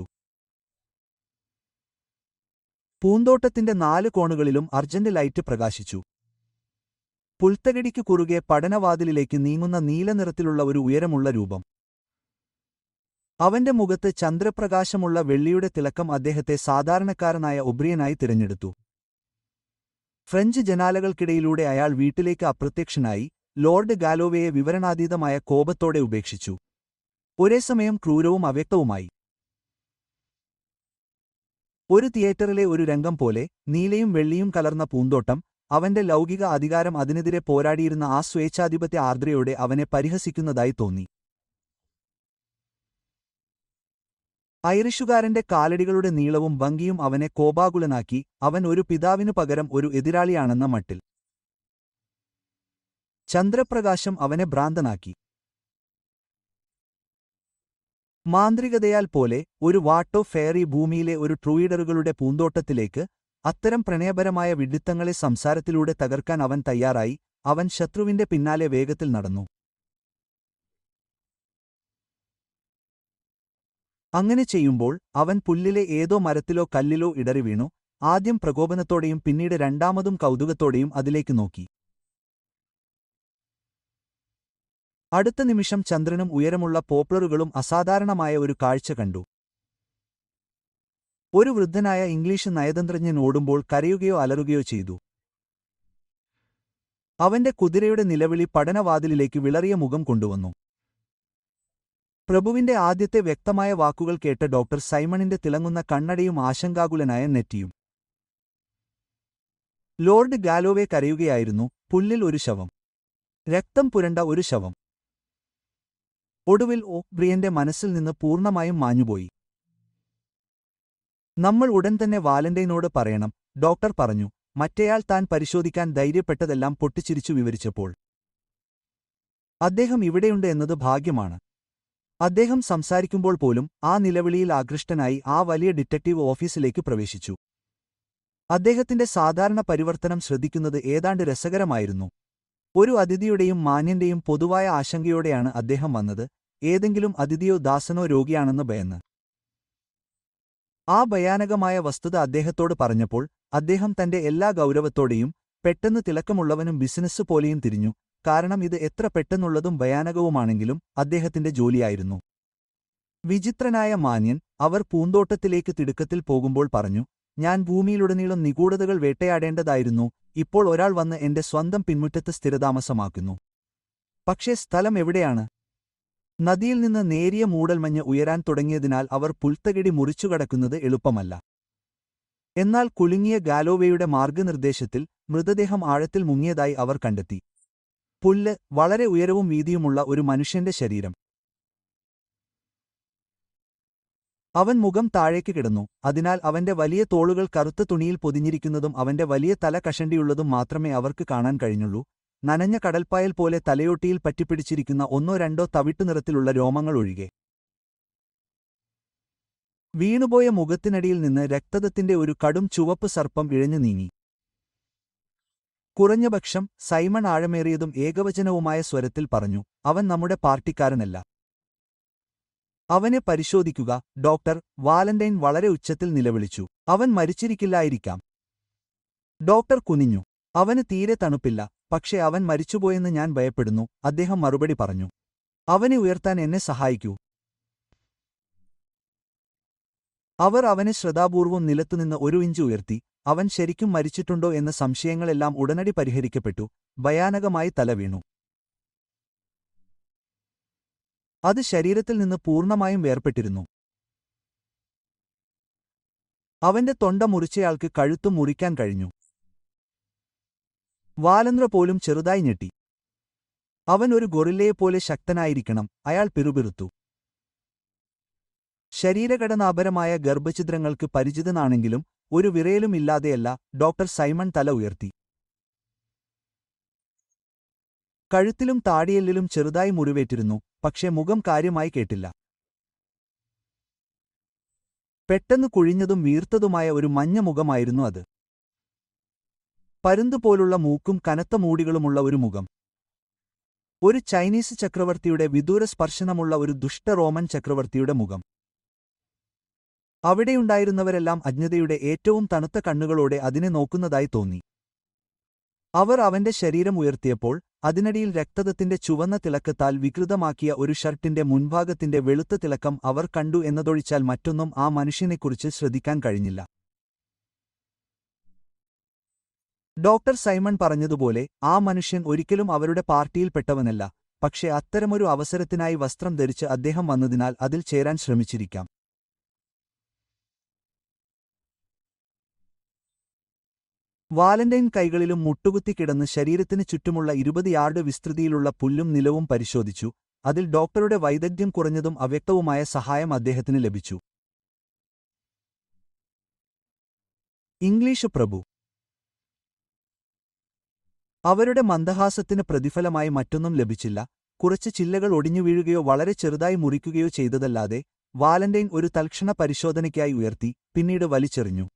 പൂന്തോട്ടത്തിന്റെ നാല് കോണുകളിലും അർജന്റ് ലൈറ്റ് പ്രകാശിച്ചു പുൽത്തകടിക്ക് കുറുകെ പഠനവാതിലിലേക്ക് നീങ്ങുന്ന നീലനിറത്തിലുള്ള ഒരു ഉയരമുള്ള രൂപം അവന്റെ മുഖത്ത് ചന്ദ്രപ്രകാശമുള്ള വെള്ളിയുടെ തിളക്കം അദ്ദേഹത്തെ സാധാരണക്കാരനായ ഒബ്രിയനായി തിരഞ്ഞെടുത്തു ഫ്രഞ്ച് ജനാലകൾക്കിടയിലൂടെ അയാൾ വീട്ടിലേക്ക് അപ്രത്യക്ഷനായി ലോർഡ് ഗാലോവയെ വിവരണാതീതമായ കോപത്തോടെ ഉപേക്ഷിച്ചു ഒരേ സമയം ക്രൂരവും അവ്യക്തവുമായി ഒരു തിയേറ്ററിലെ ഒരു രംഗം പോലെ നീലയും വെള്ളിയും കലർന്ന പൂന്തോട്ടം അവന്റെ ലൗകിക അധികാരം അതിനെതിരെ പോരാടിയിരുന്ന ആ സ്വേച്ഛാധിപത്യ ആർദ്രയോടെ അവനെ പരിഹസിക്കുന്നതായി തോന്നി ഐറിഷുകാരന്റെ കാലടികളുടെ നീളവും ഭംഗിയും അവനെ കോപാകുലനാക്കി അവൻ ഒരു പിതാവിനു പകരം ഒരു എതിരാളിയാണെന്ന മട്ടിൽ ചന്ദ്രപ്രകാശം അവനെ ഭ്രാന്തനാക്കി മാന്ത്രികതയാൽ പോലെ ഒരു വാട്ടോ ഫെയറി ഭൂമിയിലെ ഒരു ട്രൂയിഡറുകളുടെ പൂന്തോട്ടത്തിലേക്ക് അത്തരം പ്രണയപരമായ വിഡിത്തങ്ങളെ സംസാരത്തിലൂടെ തകർക്കാൻ അവൻ തയ്യാറായി അവൻ ശത്രുവിന്റെ പിന്നാലെ വേഗത്തിൽ നടന്നു അങ്ങനെ ചെയ്യുമ്പോൾ അവൻ പുല്ലിലെ ഏതോ മരത്തിലോ കല്ലിലോ ഇടറി വീണു ആദ്യം പ്രകോപനത്തോടെയും പിന്നീട് രണ്ടാമതും കൗതുകത്തോടെയും അതിലേക്ക് നോക്കി അടുത്ത നിമിഷം ചന്ദ്രനും ഉയരമുള്ള പോപ്ലറുകളും അസാധാരണമായ ഒരു കാഴ്ച കണ്ടു ഒരു വൃദ്ധനായ ഇംഗ്ലീഷ് നയതന്ത്രജ്ഞൻ ഓടുമ്പോൾ കരയുകയോ അലറുകയോ ചെയ്തു അവന്റെ കുതിരയുടെ നിലവിളി പഠനവാതിലിലേക്ക് വിളറിയ മുഖം കൊണ്ടുവന്നു പ്രഭുവിന്റെ ആദ്യത്തെ വ്യക്തമായ വാക്കുകൾ കേട്ട ഡോക്ടർ സൈമണിന്റെ തിളങ്ങുന്ന കണ്ണടയും ആശങ്കാകുലനായ നെറ്റിയും ലോർഡ് ഗാലോവെ കരയുകയായിരുന്നു പുല്ലിൽ ഒരു ശവം രക്തം പുരണ്ട ഒരു ശവം ഒടുവിൽ ഓ ബ്രിയന്റെ മനസ്സിൽ നിന്ന് പൂർണ്ണമായും മാഞ്ഞുപോയി നമ്മൾ ഉടൻ തന്നെ വാലന്റൈനോട് പറയണം ഡോക്ടർ പറഞ്ഞു മറ്റേയാൾ താൻ പരിശോധിക്കാൻ ധൈര്യപ്പെട്ടതെല്ലാം പൊട്ടിച്ചിരിച്ചു വിവരിച്ചപ്പോൾ അദ്ദേഹം ഇവിടെയുണ്ട് എന്നത് ഭാഗ്യമാണ് അദ്ദേഹം സംസാരിക്കുമ്പോൾ പോലും ആ നിലവിളിയിൽ ആകൃഷ്ടനായി ആ വലിയ ഡിറ്റക്റ്റീവ് ഓഫീസിലേക്ക് പ്രവേശിച്ചു അദ്ദേഹത്തിന്റെ സാധാരണ പരിവർത്തനം ശ്രദ്ധിക്കുന്നത് ഏതാണ്ട് രസകരമായിരുന്നു ഒരു അതിഥിയുടെയും മാന്യന്റെയും പൊതുവായ ആശങ്കയോടെയാണ് അദ്ദേഹം വന്നത് ഏതെങ്കിലും അതിഥിയോ ദാസനോ രോഗിയാണെന്ന് ഭയന്ന് ആ ഭയാനകമായ വസ്തുത അദ്ദേഹത്തോട് പറഞ്ഞപ്പോൾ അദ്ദേഹം തന്റെ എല്ലാ ഗൗരവത്തോടെയും പെട്ടെന്ന് തിളക്കമുള്ളവനും ബിസിനസ് പോലെയും തിരിഞ്ഞു കാരണം ഇത് എത്ര പെട്ടെന്നുള്ളതും ഭയാനകവുമാണെങ്കിലും അദ്ദേഹത്തിന്റെ ജോലിയായിരുന്നു വിചിത്രനായ മാന്യൻ അവർ പൂന്തോട്ടത്തിലേക്ക് തിടുക്കത്തിൽ പോകുമ്പോൾ പറഞ്ഞു ഞാൻ ഭൂമിയിലുടനീളം നിഗൂഢതകൾ വേട്ടയാടേണ്ടതായിരുന്നു ഇപ്പോൾ ഒരാൾ വന്ന് എന്റെ സ്വന്തം പിൻമുറ്റത്ത് സ്ഥിരതാമസമാക്കുന്നു പക്ഷേ സ്ഥലം എവിടെയാണ് നദിയിൽ നിന്ന് നേരിയ മൂടൽമഞ്ഞ് ഉയരാൻ തുടങ്ങിയതിനാൽ അവർ പുൽത്തകിടി മുറിച്ചുകടക്കുന്നത് എളുപ്പമല്ല എന്നാൽ കുലുങ്ങിയ ഗാലോവേയുടെ മാർഗനിർദ്ദേശത്തിൽ മൃതദേഹം ആഴത്തിൽ മുങ്ങിയതായി അവർ കണ്ടെത്തി പുല്ല് വളരെ ഉയരവും വീതിയുമുള്ള ഒരു മനുഷ്യന്റെ ശരീരം അവൻ മുഖം താഴേക്ക് കിടന്നു അതിനാൽ അവന്റെ വലിയ തോളുകൾ കറുത്ത തുണിയിൽ പൊതിഞ്ഞിരിക്കുന്നതും അവന്റെ വലിയ തല കഷണ്ടിയുള്ളതും മാത്രമേ അവർക്ക് കാണാൻ കഴിഞ്ഞുള്ളൂ നനഞ്ഞ കടൽപ്പായൽ പോലെ തലയോട്ടിയിൽ പറ്റിപ്പിടിച്ചിരിക്കുന്ന ഒന്നോ രണ്ടോ തവിട്ടുനിറത്തിലുള്ള രോമങ്ങൾ ഒഴികെ വീണുപോയ മുഖത്തിനടിയിൽ നിന്ന് രക്തദത്തിന്റെ ഒരു കടും ചുവപ്പ് സർപ്പം ഇഴഞ്ഞു നീങ്ങി കുറഞ്ഞപക്ഷം സൈമൺ ആഴമേറിയതും ഏകവചനവുമായ സ്വരത്തിൽ പറഞ്ഞു അവൻ നമ്മുടെ പാർട്ടിക്കാരനല്ല അവനെ പരിശോധിക്കുക ഡോക്ടർ വാലന്റൈൻ വളരെ ഉച്ചത്തിൽ നിലവിളിച്ചു അവൻ മരിച്ചിരിക്കില്ലായിരിക്കാം ഡോക്ടർ കുനിഞ്ഞു അവന് തീരെ തണുപ്പില്ല പക്ഷേ അവൻ മരിച്ചുപോയെന്ന് ഞാൻ ഭയപ്പെടുന്നു അദ്ദേഹം മറുപടി പറഞ്ഞു അവനെ ഉയർത്താൻ എന്നെ സഹായിക്കൂ അവർ അവനെ ശ്രദ്ധാപൂർവം നിലത്തുനിന്ന് ഒരു ഇഞ്ച് ഉയർത്തി അവൻ ശരിക്കും മരിച്ചിട്ടുണ്ടോ എന്ന സംശയങ്ങളെല്ലാം ഉടനടി പരിഹരിക്കപ്പെട്ടു ഭയാനകമായി തല വീണു അത് ശരീരത്തിൽ നിന്ന് പൂർണ്ണമായും വേർപെട്ടിരുന്നു അവന്റെ തൊണ്ട മുറിച്ചയാൾക്ക് കഴുത്തും മുറിക്കാൻ കഴിഞ്ഞു വാലന്ദ്ര പോലും ചെറുതായി ഞെട്ടി അവൻ ഒരു ഗൊറില്ലയെപ്പോലെ ശക്തനായിരിക്കണം അയാൾ പിറുപിറുത്തു ശരീരഘടനാപരമായ ഗർഭഛിദ്രങ്ങൾക്ക് പരിചിതനാണെങ്കിലും ഒരു വിറയലും ഇല്ലാതെയല്ല ഡോക്ടർ സൈമൺ തല ഉയർത്തി കഴുത്തിലും താടിയെല്ലിലും ചെറുതായി മുറിവേറ്റിരുന്നു പക്ഷേ മുഖം കാര്യമായി കേട്ടില്ല പെട്ടെന്ന് കുഴിഞ്ഞതും വീർത്തതുമായ ഒരു മഞ്ഞ മുഖമായിരുന്നു അത് പരുന്തുപോലുള്ള മൂക്കും കനത്ത മൂടികളുമുള്ള ഒരു മുഖം ഒരു ചൈനീസ് ചക്രവർത്തിയുടെ വിദൂര സ്പർശനമുള്ള ഒരു ദുഷ്ട റോമൻ ചക്രവർത്തിയുടെ മുഖം അവിടെയുണ്ടായിരുന്നവരെല്ലാം അജ്ഞതയുടെ ഏറ്റവും തണുത്ത കണ്ണുകളോടെ അതിനെ നോക്കുന്നതായി തോന്നി അവർ അവന്റെ ശരീരം ഉയർത്തിയപ്പോൾ അതിനടിയിൽ രക്തദത്തിന്റെ ചുവന്ന തിളക്കത്താൽ വികൃതമാക്കിയ ഒരു ഷർട്ടിന്റെ മുൻഭാഗത്തിന്റെ വെളുത്ത തിളക്കം അവർ കണ്ടു എന്നതൊഴിച്ചാൽ മറ്റൊന്നും ആ മനുഷ്യനെക്കുറിച്ച് ശ്രദ്ധിക്കാൻ കഴിഞ്ഞില്ല ഡോക്ടർ സൈമൺ പറഞ്ഞതുപോലെ ആ മനുഷ്യൻ ഒരിക്കലും അവരുടെ പാർട്ടിയിൽപ്പെട്ടവനല്ല പക്ഷേ അത്തരമൊരു അവസരത്തിനായി വസ്ത്രം ധരിച്ച് അദ്ദേഹം വന്നതിനാൽ അതിൽ ചേരാൻ ശ്രമിച്ചിരിക്കാം വാലന്റൈൻ കൈകളിലും മുട്ടുകുത്തി കിടന്ന് ശരീരത്തിന് ചുറ്റുമുള്ള ഇരുപത് യാർഡ് വിസ്തൃതിയിലുള്ള പുല്ലും നിലവും പരിശോധിച്ചു അതിൽ ഡോക്ടറുടെ വൈദഗ്ധ്യം കുറഞ്ഞതും അവ്യക്തവുമായ സഹായം അദ്ദേഹത്തിന് ലഭിച്ചു ഇംഗ്ലീഷ് പ്രഭു അവരുടെ മന്ദഹാസത്തിന് പ്രതിഫലമായി മറ്റൊന്നും ലഭിച്ചില്ല കുറച്ച് ചില്ലകൾ ഒടിഞ്ഞു വീഴുകയോ വളരെ ചെറുതായി മുറിക്കുകയോ ചെയ്തതല്ലാതെ വാലന്റൈൻ ഒരു തൽക്ഷണ പരിശോധനയ്ക്കായി ഉയർത്തി പിന്നീട് വലിച്ചെറിഞ്ഞു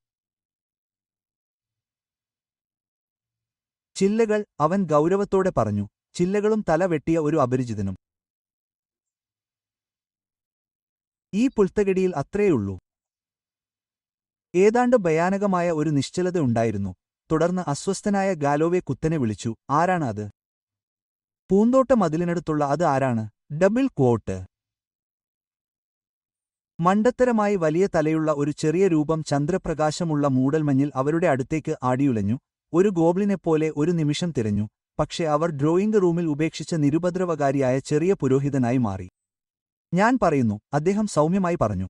ചില്ലകൾ അവൻ ഗൗരവത്തോടെ പറഞ്ഞു ചില്ലകളും തല വെട്ടിയ ഒരു അപരിചിതനും ഈ പുൽത്തകടിയിൽ അത്രേയുള്ളൂ ഏതാണ്ട് ഭയാനകമായ ഒരു നിശ്ചലത ഉണ്ടായിരുന്നു തുടർന്ന് അസ്വസ്ഥനായ ഗാലോവെ കുത്തനെ വിളിച്ചു ആരാണ് അത് പൂന്തോട്ട മതിലിനടുത്തുള്ള അത് ആരാണ് ഡബിൾ ക്വോട്ട് മണ്ടത്തരമായി വലിയ തലയുള്ള ഒരു ചെറിയ രൂപം ചന്ദ്രപ്രകാശമുള്ള മൂടൽമഞ്ഞിൽ അവരുടെ അടുത്തേക്ക് ആടിയുലഞ്ഞു ഒരു ഗോബ്ലിനെപ്പോലെ ഒരു നിമിഷം തിരഞ്ഞു പക്ഷെ അവർ ഡ്രോയിംഗ് റൂമിൽ ഉപേക്ഷിച്ച നിരുപദ്രവകാരിയായ ചെറിയ പുരോഹിതനായി മാറി ഞാൻ പറയുന്നു അദ്ദേഹം സൗമ്യമായി പറഞ്ഞു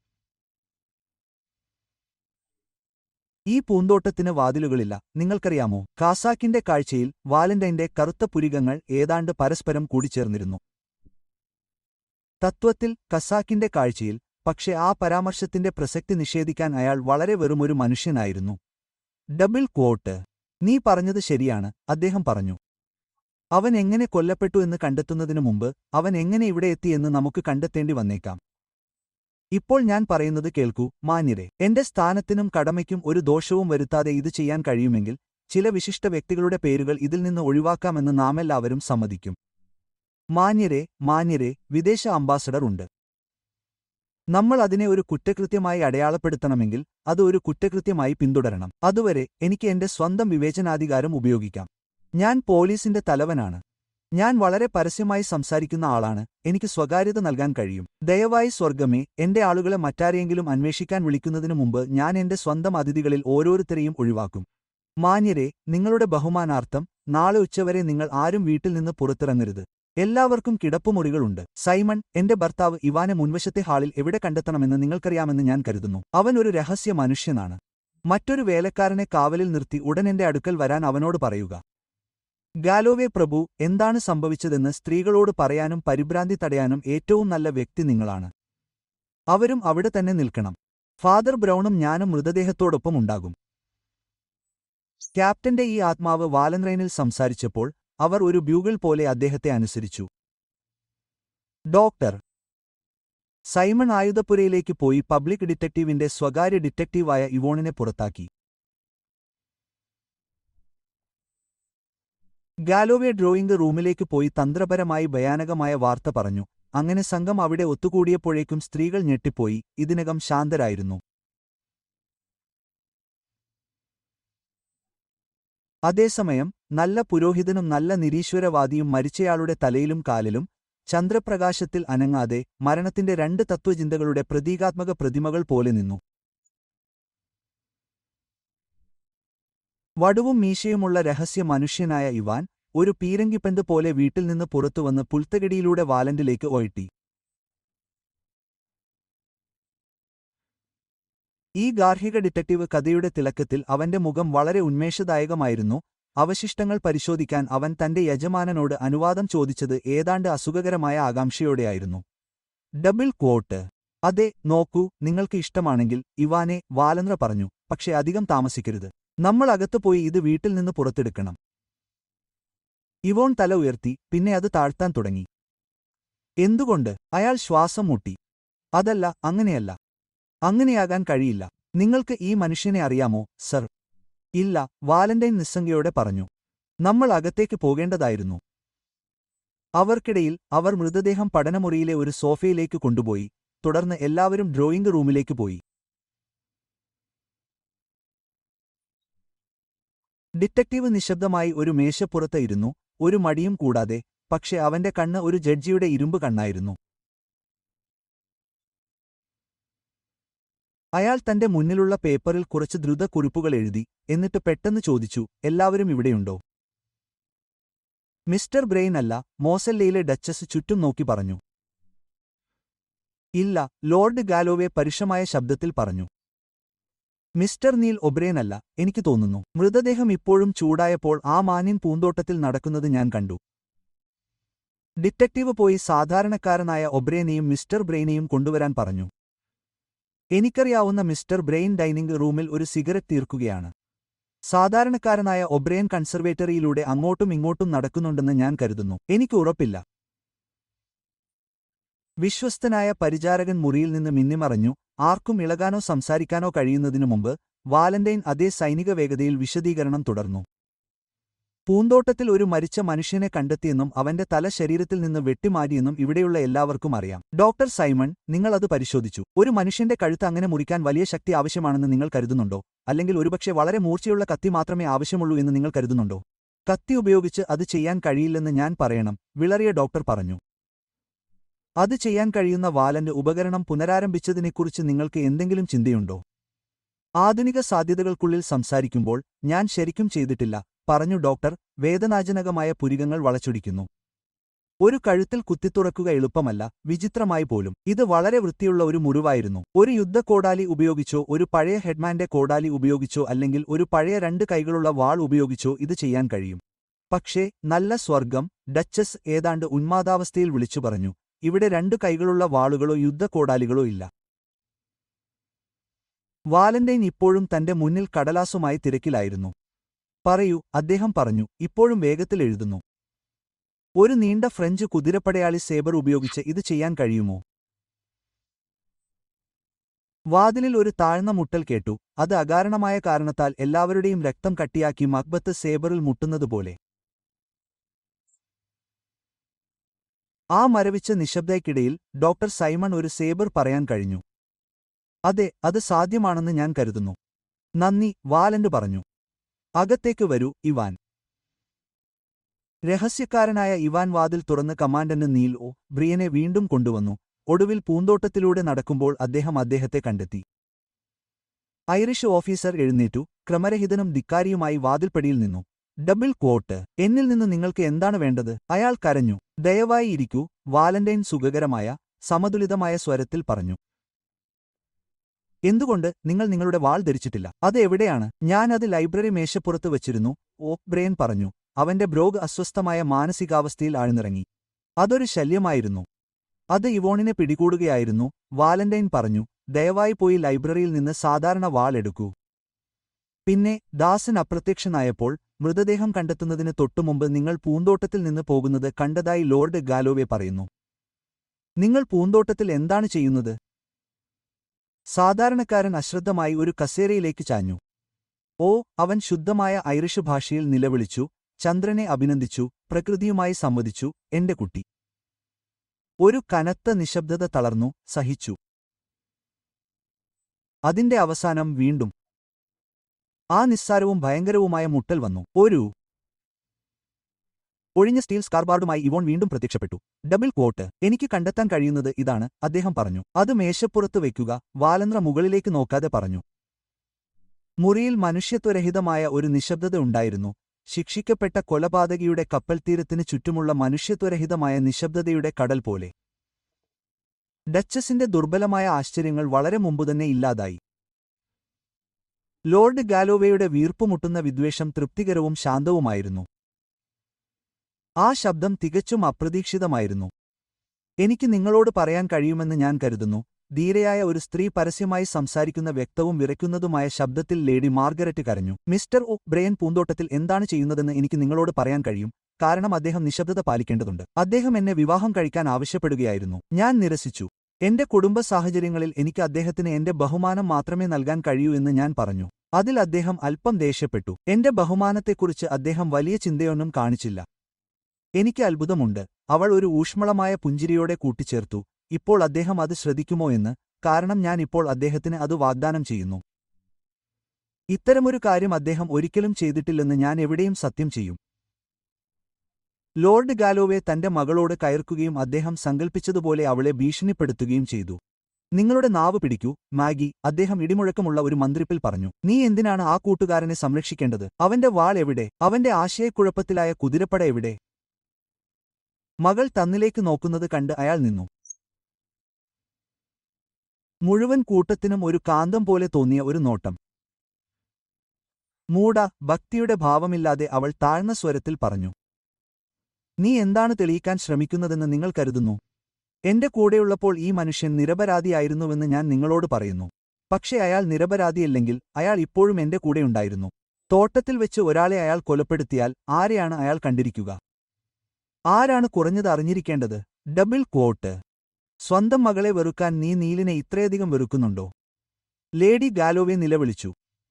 ഈ പൂന്തോട്ടത്തിന് വാതിലുകളില്ല നിങ്ങൾക്കറിയാമോ കാസാക്കിന്റെ കാഴ്ചയിൽ വാലന്റൈന്റെ കറുത്ത പുരികങ്ങൾ ഏതാണ്ട് പരസ്പരം കൂടിച്ചേർന്നിരുന്നു തത്വത്തിൽ കസാക്കിന്റെ കാഴ്ചയിൽ പക്ഷെ ആ പരാമർശത്തിന്റെ പ്രസക്തി നിഷേധിക്കാൻ അയാൾ വളരെ വെറുമൊരു മനുഷ്യനായിരുന്നു ഡബിൾ ക്വോട്ട് നീ പറഞ്ഞത് ശരിയാണ് അദ്ദേഹം പറഞ്ഞു അവൻ എങ്ങനെ കൊല്ലപ്പെട്ടു എന്ന് കണ്ടെത്തുന്നതിനു മുമ്പ് അവൻ എങ്ങനെ ഇവിടെ എത്തിയെന്ന് നമുക്ക് കണ്ടെത്തേണ്ടി വന്നേക്കാം ഇപ്പോൾ ഞാൻ പറയുന്നത് കേൾക്കൂ മാന്യരെ എന്റെ സ്ഥാനത്തിനും കടമയ്ക്കും ഒരു ദോഷവും വരുത്താതെ ഇത് ചെയ്യാൻ കഴിയുമെങ്കിൽ ചില വിശിഷ്ട വ്യക്തികളുടെ പേരുകൾ ഇതിൽ നിന്ന് ഒഴിവാക്കാമെന്ന് നാമെല്ലാവരും സമ്മതിക്കും മാന്യരെ മാന്യരെ വിദേശ അംബാസഡർ ഉണ്ട് നമ്മൾ അതിനെ ഒരു കുറ്റകൃത്യമായി അടയാളപ്പെടുത്തണമെങ്കിൽ അത് ഒരു കുറ്റകൃത്യമായി പിന്തുടരണം അതുവരെ എനിക്ക് എന്റെ സ്വന്തം വിവേചനാധികാരം ഉപയോഗിക്കാം ഞാൻ പോലീസിന്റെ തലവനാണ് ഞാൻ വളരെ പരസ്യമായി സംസാരിക്കുന്ന ആളാണ് എനിക്ക് സ്വകാര്യത നൽകാൻ കഴിയും ദയവായി സ്വർഗമേ എന്റെ ആളുകളെ മറ്റാരെയെങ്കിലും അന്വേഷിക്കാൻ വിളിക്കുന്നതിനു മുമ്പ് ഞാൻ എന്റെ സ്വന്തം അതിഥികളിൽ ഓരോരുത്തരെയും ഒഴിവാക്കും മാന്യരെ നിങ്ങളുടെ ബഹുമാനാർത്ഥം നാളെ ഉച്ചവരെ നിങ്ങൾ ആരും വീട്ടിൽ നിന്ന് പുറത്തിറങ്ങരുത് എല്ലാവർക്കും കിടപ്പുമുറികളുണ്ട് സൈമൺ എന്റെ ഭർത്താവ് ഇവാനെ മുൻവശത്തെ ഹാളിൽ എവിടെ കണ്ടെത്തണമെന്ന് നിങ്ങൾക്കറിയാമെന്ന് ഞാൻ കരുതുന്നു അവൻ ഒരു രഹസ്യ മനുഷ്യനാണ് മറ്റൊരു വേലക്കാരനെ കാവലിൽ നിർത്തി ഉടൻ എന്റെ അടുക്കൽ വരാൻ അവനോട് പറയുക ഗാലോവേ പ്രഭു എന്താണ് സംഭവിച്ചതെന്ന് സ്ത്രീകളോട് പറയാനും പരിഭ്രാന്തി തടയാനും ഏറ്റവും നല്ല വ്യക്തി നിങ്ങളാണ് അവരും അവിടെ തന്നെ നിൽക്കണം ഫാദർ ബ്രൗണും ഞാനും മൃതദേഹത്തോടൊപ്പം ഉണ്ടാകും ക്യാപ്റ്റന്റെ ഈ ആത്മാവ് വാലൻറൈനിൽ സംസാരിച്ചപ്പോൾ അവർ ഒരു ബ്യൂഗിൾ പോലെ അദ്ദേഹത്തെ അനുസരിച്ചു ഡോക്ടർ സൈമൺ ആയുധപ്പുരയിലേക്ക് പോയി പബ്ലിക് ഡിറ്റക്റ്റീവിന്റെ സ്വകാര്യ ഡിറ്റക്റ്റീവായ ഇവോണിനെ പുറത്താക്കി ഗാലോവെ ഡ്രോയിംഗ് റൂമിലേക്ക് പോയി തന്ത്രപരമായി ഭയാനകമായ വാർത്ത പറഞ്ഞു അങ്ങനെ സംഘം അവിടെ ഒത്തുകൂടിയപ്പോഴേക്കും സ്ത്രീകൾ ഞെട്ടിപ്പോയി ഇതിനകം ശാന്തരായിരുന്നു അതേസമയം നല്ല പുരോഹിതനും നല്ല നിരീശ്വരവാദിയും മരിച്ചയാളുടെ തലയിലും കാലിലും ചന്ദ്രപ്രകാശത്തിൽ അനങ്ങാതെ മരണത്തിന്റെ രണ്ട് തത്വചിന്തകളുടെ പ്രതീകാത്മക പ്രതിമകൾ പോലെ നിന്നു വടുവും മീശയുമുള്ള രഹസ്യ മനുഷ്യനായ ഇവാൻ ഒരു പീരങ്കിപ്പന്ത് പോലെ വീട്ടിൽ നിന്ന് പുറത്തുവന്ന് പുൽത്തകിടിയിലൂടെ വാലന്റിലേക്ക് ഒഴട്ടി ഈ ഗാർഹിക ഡിറ്റക്റ്റീവ് കഥയുടെ തിളക്കത്തിൽ അവന്റെ മുഖം വളരെ ഉന്മേഷദായകമായിരുന്നു അവശിഷ്ടങ്ങൾ പരിശോധിക്കാൻ അവൻ തന്റെ യജമാനനോട് അനുവാദം ചോദിച്ചത് ഏതാണ്ട് അസുഖകരമായ ആകാംക്ഷയോടെയായിരുന്നു ഡബിൾ ക്വോട്ട് അതെ നോക്കൂ നിങ്ങൾക്ക് ഇഷ്ടമാണെങ്കിൽ ഇവാനെ വാലന്ത്ര പറഞ്ഞു പക്ഷെ അധികം താമസിക്കരുത് നമ്മൾ അകത്ത് പോയി ഇത് വീട്ടിൽ നിന്ന് പുറത്തെടുക്കണം ഇവോൺ തല ഉയർത്തി പിന്നെ അത് താഴ്ത്താൻ തുടങ്ങി എന്തുകൊണ്ട് അയാൾ ശ്വാസം മുട്ടി അതല്ല അങ്ങനെയല്ല അങ്ങനെയാകാൻ കഴിയില്ല നിങ്ങൾക്ക് ഈ മനുഷ്യനെ അറിയാമോ സർ ഇല്ല വാലന്റൈൻ നിസ്സംഗയോടെ പറഞ്ഞു നമ്മൾ അകത്തേക്ക് പോകേണ്ടതായിരുന്നു അവർക്കിടയിൽ അവർ മൃതദേഹം പഠനമുറിയിലെ ഒരു സോഫയിലേക്ക് കൊണ്ടുപോയി തുടർന്ന് എല്ലാവരും ഡ്രോയിംഗ് റൂമിലേക്ക് പോയി ഡിറ്റക്റ്റീവ് നിശബ്ദമായി ഒരു മേശപ്പുറത്ത് ഇരുന്നു ഒരു മടിയും കൂടാതെ പക്ഷെ അവന്റെ കണ്ണ് ഒരു ജഡ്ജിയുടെ ഇരുമ്പ് കണ്ണായിരുന്നു അയാൾ തന്റെ മുന്നിലുള്ള പേപ്പറിൽ കുറച്ച് ദ്രുത കുറിപ്പുകൾ എഴുതി എന്നിട്ട് പെട്ടെന്ന് ചോദിച്ചു എല്ലാവരും ഇവിടെയുണ്ടോ മിസ്റ്റർ ബ്രെയിൻ അല്ല മോസല്ലയിലെ ഡച്ചസ് ചുറ്റും നോക്കി പറഞ്ഞു ഇല്ല ലോർഡ് ഗാലോവെ പരുഷമായ ശബ്ദത്തിൽ പറഞ്ഞു മിസ്റ്റർ നീൽ ഒബ്രേനല്ല എനിക്ക് തോന്നുന്നു മൃതദേഹം ഇപ്പോഴും ചൂടായപ്പോൾ ആ മാന്യൻ പൂന്തോട്ടത്തിൽ നടക്കുന്നത് ഞാൻ കണ്ടു ഡിറ്റക്റ്റീവ് പോയി സാധാരണക്കാരനായ ഒബ്രേനെയും മിസ്റ്റർ ബ്രെയിനെയും കൊണ്ടുവരാൻ പറഞ്ഞു എനിക്കറിയാവുന്ന മിസ്റ്റർ ബ്രെയിൻ ഡൈനിംഗ് റൂമിൽ ഒരു സിഗരറ്റ് തീർക്കുകയാണ് സാധാരണക്കാരനായ ഒബ്രെയിൻ കൺസർവേറ്ററിയിലൂടെ അങ്ങോട്ടും ഇങ്ങോട്ടും നടക്കുന്നുണ്ടെന്ന് ഞാൻ കരുതുന്നു എനിക്ക് ഉറപ്പില്ല വിശ്വസ്തനായ പരിചാരകൻ മുറിയിൽ നിന്ന് മിന്നിമറഞ്ഞു ആർക്കും ഇളകാനോ സംസാരിക്കാനോ കഴിയുന്നതിനു മുമ്പ് വാലന്റൈൻ അതേ സൈനിക വേഗതയിൽ വിശദീകരണം തുടർന്നു പൂന്തോട്ടത്തിൽ ഒരു മരിച്ച മനുഷ്യനെ കണ്ടെത്തിയെന്നും അവന്റെ തല ശരീരത്തിൽ നിന്ന് വെട്ടിമാറ്റിയെന്നും ഇവിടെയുള്ള എല്ലാവർക്കും അറിയാം ഡോക്ടർ സൈമൺ നിങ്ങൾ അത് പരിശോധിച്ചു ഒരു മനുഷ്യന്റെ കഴുത്ത് അങ്ങനെ മുറിക്കാൻ വലിയ ശക്തി ആവശ്യമാണെന്ന് നിങ്ങൾ കരുതുന്നുണ്ടോ അല്ലെങ്കിൽ ഒരുപക്ഷെ വളരെ മൂർച്ചയുള്ള കത്തി മാത്രമേ ആവശ്യമുള്ളൂ എന്ന് നിങ്ങൾ കരുതുന്നുണ്ടോ കത്തി ഉപയോഗിച്ച് അത് ചെയ്യാൻ കഴിയില്ലെന്ന് ഞാൻ പറയണം വിളറിയ ഡോക്ടർ പറഞ്ഞു അത് ചെയ്യാൻ കഴിയുന്ന വാലന്റ് ഉപകരണം പുനരാരംഭിച്ചതിനെക്കുറിച്ച് നിങ്ങൾക്ക് എന്തെങ്കിലും ചിന്തയുണ്ടോ ആധുനിക സാധ്യതകൾക്കുള്ളിൽ സംസാരിക്കുമ്പോൾ ഞാൻ ശരിക്കും ചെയ്തിട്ടില്ല പറഞ്ഞു ഡോക്ടർ വേദനാജനകമായ പുരികങ്ങൾ വളച്ചൊടിക്കുന്നു ഒരു കഴുത്തിൽ കുത്തിത്തുറക്കുക എളുപ്പമല്ല വിചിത്രമായി പോലും ഇത് വളരെ വൃത്തിയുള്ള ഒരു മുറിവായിരുന്നു ഒരു യുദ്ധക്കോടാലി ഉപയോഗിച്ചോ ഒരു പഴയ ഹെഡ്മാന്റെ കോടാലി ഉപയോഗിച്ചോ അല്ലെങ്കിൽ ഒരു പഴയ രണ്ട് കൈകളുള്ള വാൾ ഉപയോഗിച്ചോ ഇത് ചെയ്യാൻ കഴിയും പക്ഷേ നല്ല സ്വർഗം ഡച്ചസ് ഏതാണ്ട് ഉന്മാദാവസ്ഥയിൽ വിളിച്ചു പറഞ്ഞു ഇവിടെ രണ്ടു കൈകളുള്ള വാളുകളോ യുദ്ധക്കോടാലികളോ ഇല്ല വാലന്റൈൻ ഇപ്പോഴും തന്റെ മുന്നിൽ കടലാസുമായി തിരക്കിലായിരുന്നു പറയൂ അദ്ദേഹം പറഞ്ഞു ഇപ്പോഴും വേഗത്തിൽ എഴുതുന്നു ഒരു നീണ്ട ഫ്രഞ്ച് കുതിരപ്പടയാളി സേബർ ഉപയോഗിച്ച് ഇത് ചെയ്യാൻ കഴിയുമോ വാതിലിൽ ഒരു താഴ്ന്ന മുട്ടൽ കേട്ടു അത് അകാരണമായ കാരണത്താൽ എല്ലാവരുടെയും രക്തം കട്ടിയാക്കി മക്ബത്ത് സേബറിൽ മുട്ടുന്നതുപോലെ ആ മരവിച്ച നിശബ്ദയ്ക്കിടയിൽ ഡോക്ടർ സൈമൺ ഒരു സേബർ പറയാൻ കഴിഞ്ഞു അതെ അത് സാധ്യമാണെന്ന് ഞാൻ കരുതുന്നു നന്ദി വാലന്റ് പറഞ്ഞു അകത്തേക്ക് വരൂ ഇവാൻ രഹസ്യക്കാരനായ ഇവാൻ വാതിൽ തുറന്ന് കമാൻഡന്റ് നീൽ ഒ ബ്രിയനെ വീണ്ടും കൊണ്ടുവന്നു ഒടുവിൽ പൂന്തോട്ടത്തിലൂടെ നടക്കുമ്പോൾ അദ്ദേഹം അദ്ദേഹത്തെ കണ്ടെത്തി ഐറിഷ് ഓഫീസർ എഴുന്നേറ്റു ക്രമരഹിതനും ധിക്കാരിയുമായി വാതിൽപ്പടിയിൽ നിന്നു ഡബിൾ ക്വോട്ട് എന്നിൽ നിന്ന് നിങ്ങൾക്ക് എന്താണ് വേണ്ടത് അയാൾ കരഞ്ഞു ദയവായി ഇരിക്കൂ വാലന്റൈൻ സുഖകരമായ സമതുലിതമായ സ്വരത്തിൽ പറഞ്ഞു എന്തുകൊണ്ട് നിങ്ങൾ നിങ്ങളുടെ വാൾ ധരിച്ചിട്ടില്ല അത് എവിടെയാണ് ഞാൻ അത് ലൈബ്രറി മേശപ്പുറത്ത് വച്ചിരുന്നു ഓ ബ്രെയിൻ പറഞ്ഞു അവന്റെ ബ്രോഗ് അസ്വസ്ഥമായ മാനസികാവസ്ഥയിൽ ആഴ്ന്നിറങ്ങി അതൊരു ശല്യമായിരുന്നു അത് ഇവോണിനെ പിടികൂടുകയായിരുന്നു വാലന്റൈൻ പറഞ്ഞു ദയവായി പോയി ലൈബ്രറിയിൽ നിന്ന് സാധാരണ വാൾ എടുക്കൂ പിന്നെ ദാസൻ അപ്രത്യക്ഷനായപ്പോൾ മൃതദേഹം കണ്ടെത്തുന്നതിന് തൊട്ടുമുമ്പ് നിങ്ങൾ പൂന്തോട്ടത്തിൽ നിന്ന് പോകുന്നത് കണ്ടതായി ലോർഡ് ഗാലോവെ പറയുന്നു നിങ്ങൾ പൂന്തോട്ടത്തിൽ എന്താണ് ചെയ്യുന്നത് സാധാരണക്കാരൻ അശ്രദ്ധമായി ഒരു കസേരയിലേക്ക് ചാഞ്ഞു ഓ അവൻ ശുദ്ധമായ ഐറിഷ് ഭാഷയിൽ നിലവിളിച്ചു ചന്ദ്രനെ അഭിനന്ദിച്ചു പ്രകൃതിയുമായി സംവദിച്ചു എന്റെ കുട്ടി ഒരു കനത്ത നിശബ്ദത തളർന്നു സഹിച്ചു അതിന്റെ അവസാനം വീണ്ടും ആ നിസ്സാരവും ഭയങ്കരവുമായ മുട്ടൽ വന്നു ഒരു ഒഴിഞ്ഞ സ്റ്റീൽ സ്കാർബാർഡുമായി ഇവോൺ വീണ്ടും പ്രത്യക്ഷപ്പെട്ടു ഡബിൾ ക്വോട്ട് എനിക്ക് കണ്ടെത്താൻ കഴിയുന്നത് ഇതാണ് അദ്ദേഹം പറഞ്ഞു അത് മേശപ്പുറത്ത് വയ്ക്കുക വാലന്ത്ര മുകളിലേക്ക് നോക്കാതെ പറഞ്ഞു മുറിയിൽ മനുഷ്യത്വരഹിതമായ ഒരു നിശബ്ദത ഉണ്ടായിരുന്നു ശിക്ഷിക്കപ്പെട്ട കൊലപാതകിയുടെ കപ്പൽത്തീരത്തിന് ചുറ്റുമുള്ള മനുഷ്യത്വരഹിതമായ നിശബ്ദതയുടെ കടൽ പോലെ ഡച്ചസിന്റെ ദുർബലമായ ആശ്ചര്യങ്ങൾ വളരെ മുമ്പുതന്നെ ഇല്ലാതായി ലോർഡ് ഗാലോവേയുടെ വീർപ്പുമുട്ടുന്ന വിദ്വേഷം തൃപ്തികരവും ശാന്തവുമായിരുന്നു ആ ശബ്ദം തികച്ചും അപ്രതീക്ഷിതമായിരുന്നു എനിക്ക് നിങ്ങളോട് പറയാൻ കഴിയുമെന്ന് ഞാൻ കരുതുന്നു ധീരയായ ഒരു സ്ത്രീ പരസ്യമായി സംസാരിക്കുന്ന വ്യക്തവും വിറയ്ക്കുന്നതുമായ ശബ്ദത്തിൽ ലേഡി മാർഗരറ്റ് കരഞ്ഞു മിസ്റ്റർ ഒ ബ്രെയൻ പൂന്തോട്ടത്തിൽ എന്താണ് ചെയ്യുന്നതെന്ന് എനിക്ക് നിങ്ങളോട് പറയാൻ കഴിയും കാരണം അദ്ദേഹം നിശബ്ദത പാലിക്കേണ്ടതുണ്ട് അദ്ദേഹം എന്നെ വിവാഹം കഴിക്കാൻ ആവശ്യപ്പെടുകയായിരുന്നു ഞാൻ നിരസിച്ചു എന്റെ കുടുംബ സാഹചര്യങ്ങളിൽ എനിക്ക് അദ്ദേഹത്തിന് എന്റെ ബഹുമാനം മാത്രമേ നൽകാൻ കഴിയൂ എന്ന് ഞാൻ പറഞ്ഞു അതിൽ അദ്ദേഹം അല്പം ദേഷ്യപ്പെട്ടു എന്റെ ബഹുമാനത്തെക്കുറിച്ച് അദ്ദേഹം വലിയ ചിന്തയൊന്നും കാണിച്ചില്ല എനിക്ക് അത്ഭുതമുണ്ട് അവൾ ഒരു ഊഷ്മളമായ പുഞ്ചിരിയോടെ കൂട്ടിച്ചേർത്തു ഇപ്പോൾ അദ്ദേഹം അത് ശ്രദ്ധിക്കുമോ എന്ന് കാരണം ഞാൻ ഇപ്പോൾ അദ്ദേഹത്തിന് അത് വാഗ്ദാനം ചെയ്യുന്നു ഇത്തരമൊരു കാര്യം അദ്ദേഹം ഒരിക്കലും ചെയ്തിട്ടില്ലെന്ന് ഞാൻ എവിടെയും സത്യം ചെയ്യും ലോർഡ് ഗാലോവെ തന്റെ മകളോട് കയർക്കുകയും അദ്ദേഹം സങ്കൽപ്പിച്ചതുപോലെ അവളെ ഭീഷണിപ്പെടുത്തുകയും ചെയ്തു നിങ്ങളുടെ നാവ് പിടിക്കൂ മാഗി അദ്ദേഹം ഇടിമുഴക്കമുള്ള ഒരു മന്ത്രിപ്പിൽ പറഞ്ഞു നീ എന്തിനാണ് ആ കൂട്ടുകാരനെ സംരക്ഷിക്കേണ്ടത് അവന്റെ വാൾ എവിടെ അവന്റെ ആശയക്കുഴപ്പത്തിലായ കുതിരപ്പട എവിടെ മകൾ തന്നിലേക്ക് നോക്കുന്നത് കണ്ട് അയാൾ നിന്നു മുഴുവൻ കൂട്ടത്തിനും ഒരു കാന്തം പോലെ തോന്നിയ ഒരു നോട്ടം മൂട ഭക്തിയുടെ ഭാവമില്ലാതെ അവൾ താഴ്ന്ന സ്വരത്തിൽ പറഞ്ഞു നീ എന്താണ് തെളിയിക്കാൻ ശ്രമിക്കുന്നതെന്ന് നിങ്ങൾ കരുതുന്നു എന്റെ കൂടെയുള്ളപ്പോൾ ഈ മനുഷ്യൻ നിരപരാധിയായിരുന്നുവെന്ന് ഞാൻ നിങ്ങളോട് പറയുന്നു പക്ഷേ അയാൾ നിരപരാധിയല്ലെങ്കിൽ അയാൾ ഇപ്പോഴും എന്റെ കൂടെയുണ്ടായിരുന്നു തോട്ടത്തിൽ വെച്ച് ഒരാളെ അയാൾ കൊലപ്പെടുത്തിയാൽ ആരെയാണ് അയാൾ കണ്ടിരിക്കുക ആരാണ് കുറഞ്ഞത് അറിഞ്ഞിരിക്കേണ്ടത് ഡബിൾ ക്വോട്ട് സ്വന്തം മകളെ വെറുക്കാൻ നീ നീലിനെ ഇത്രയധികം വെറുക്കുന്നുണ്ടോ ലേഡി ഗാലോവെ നിലവിളിച്ചു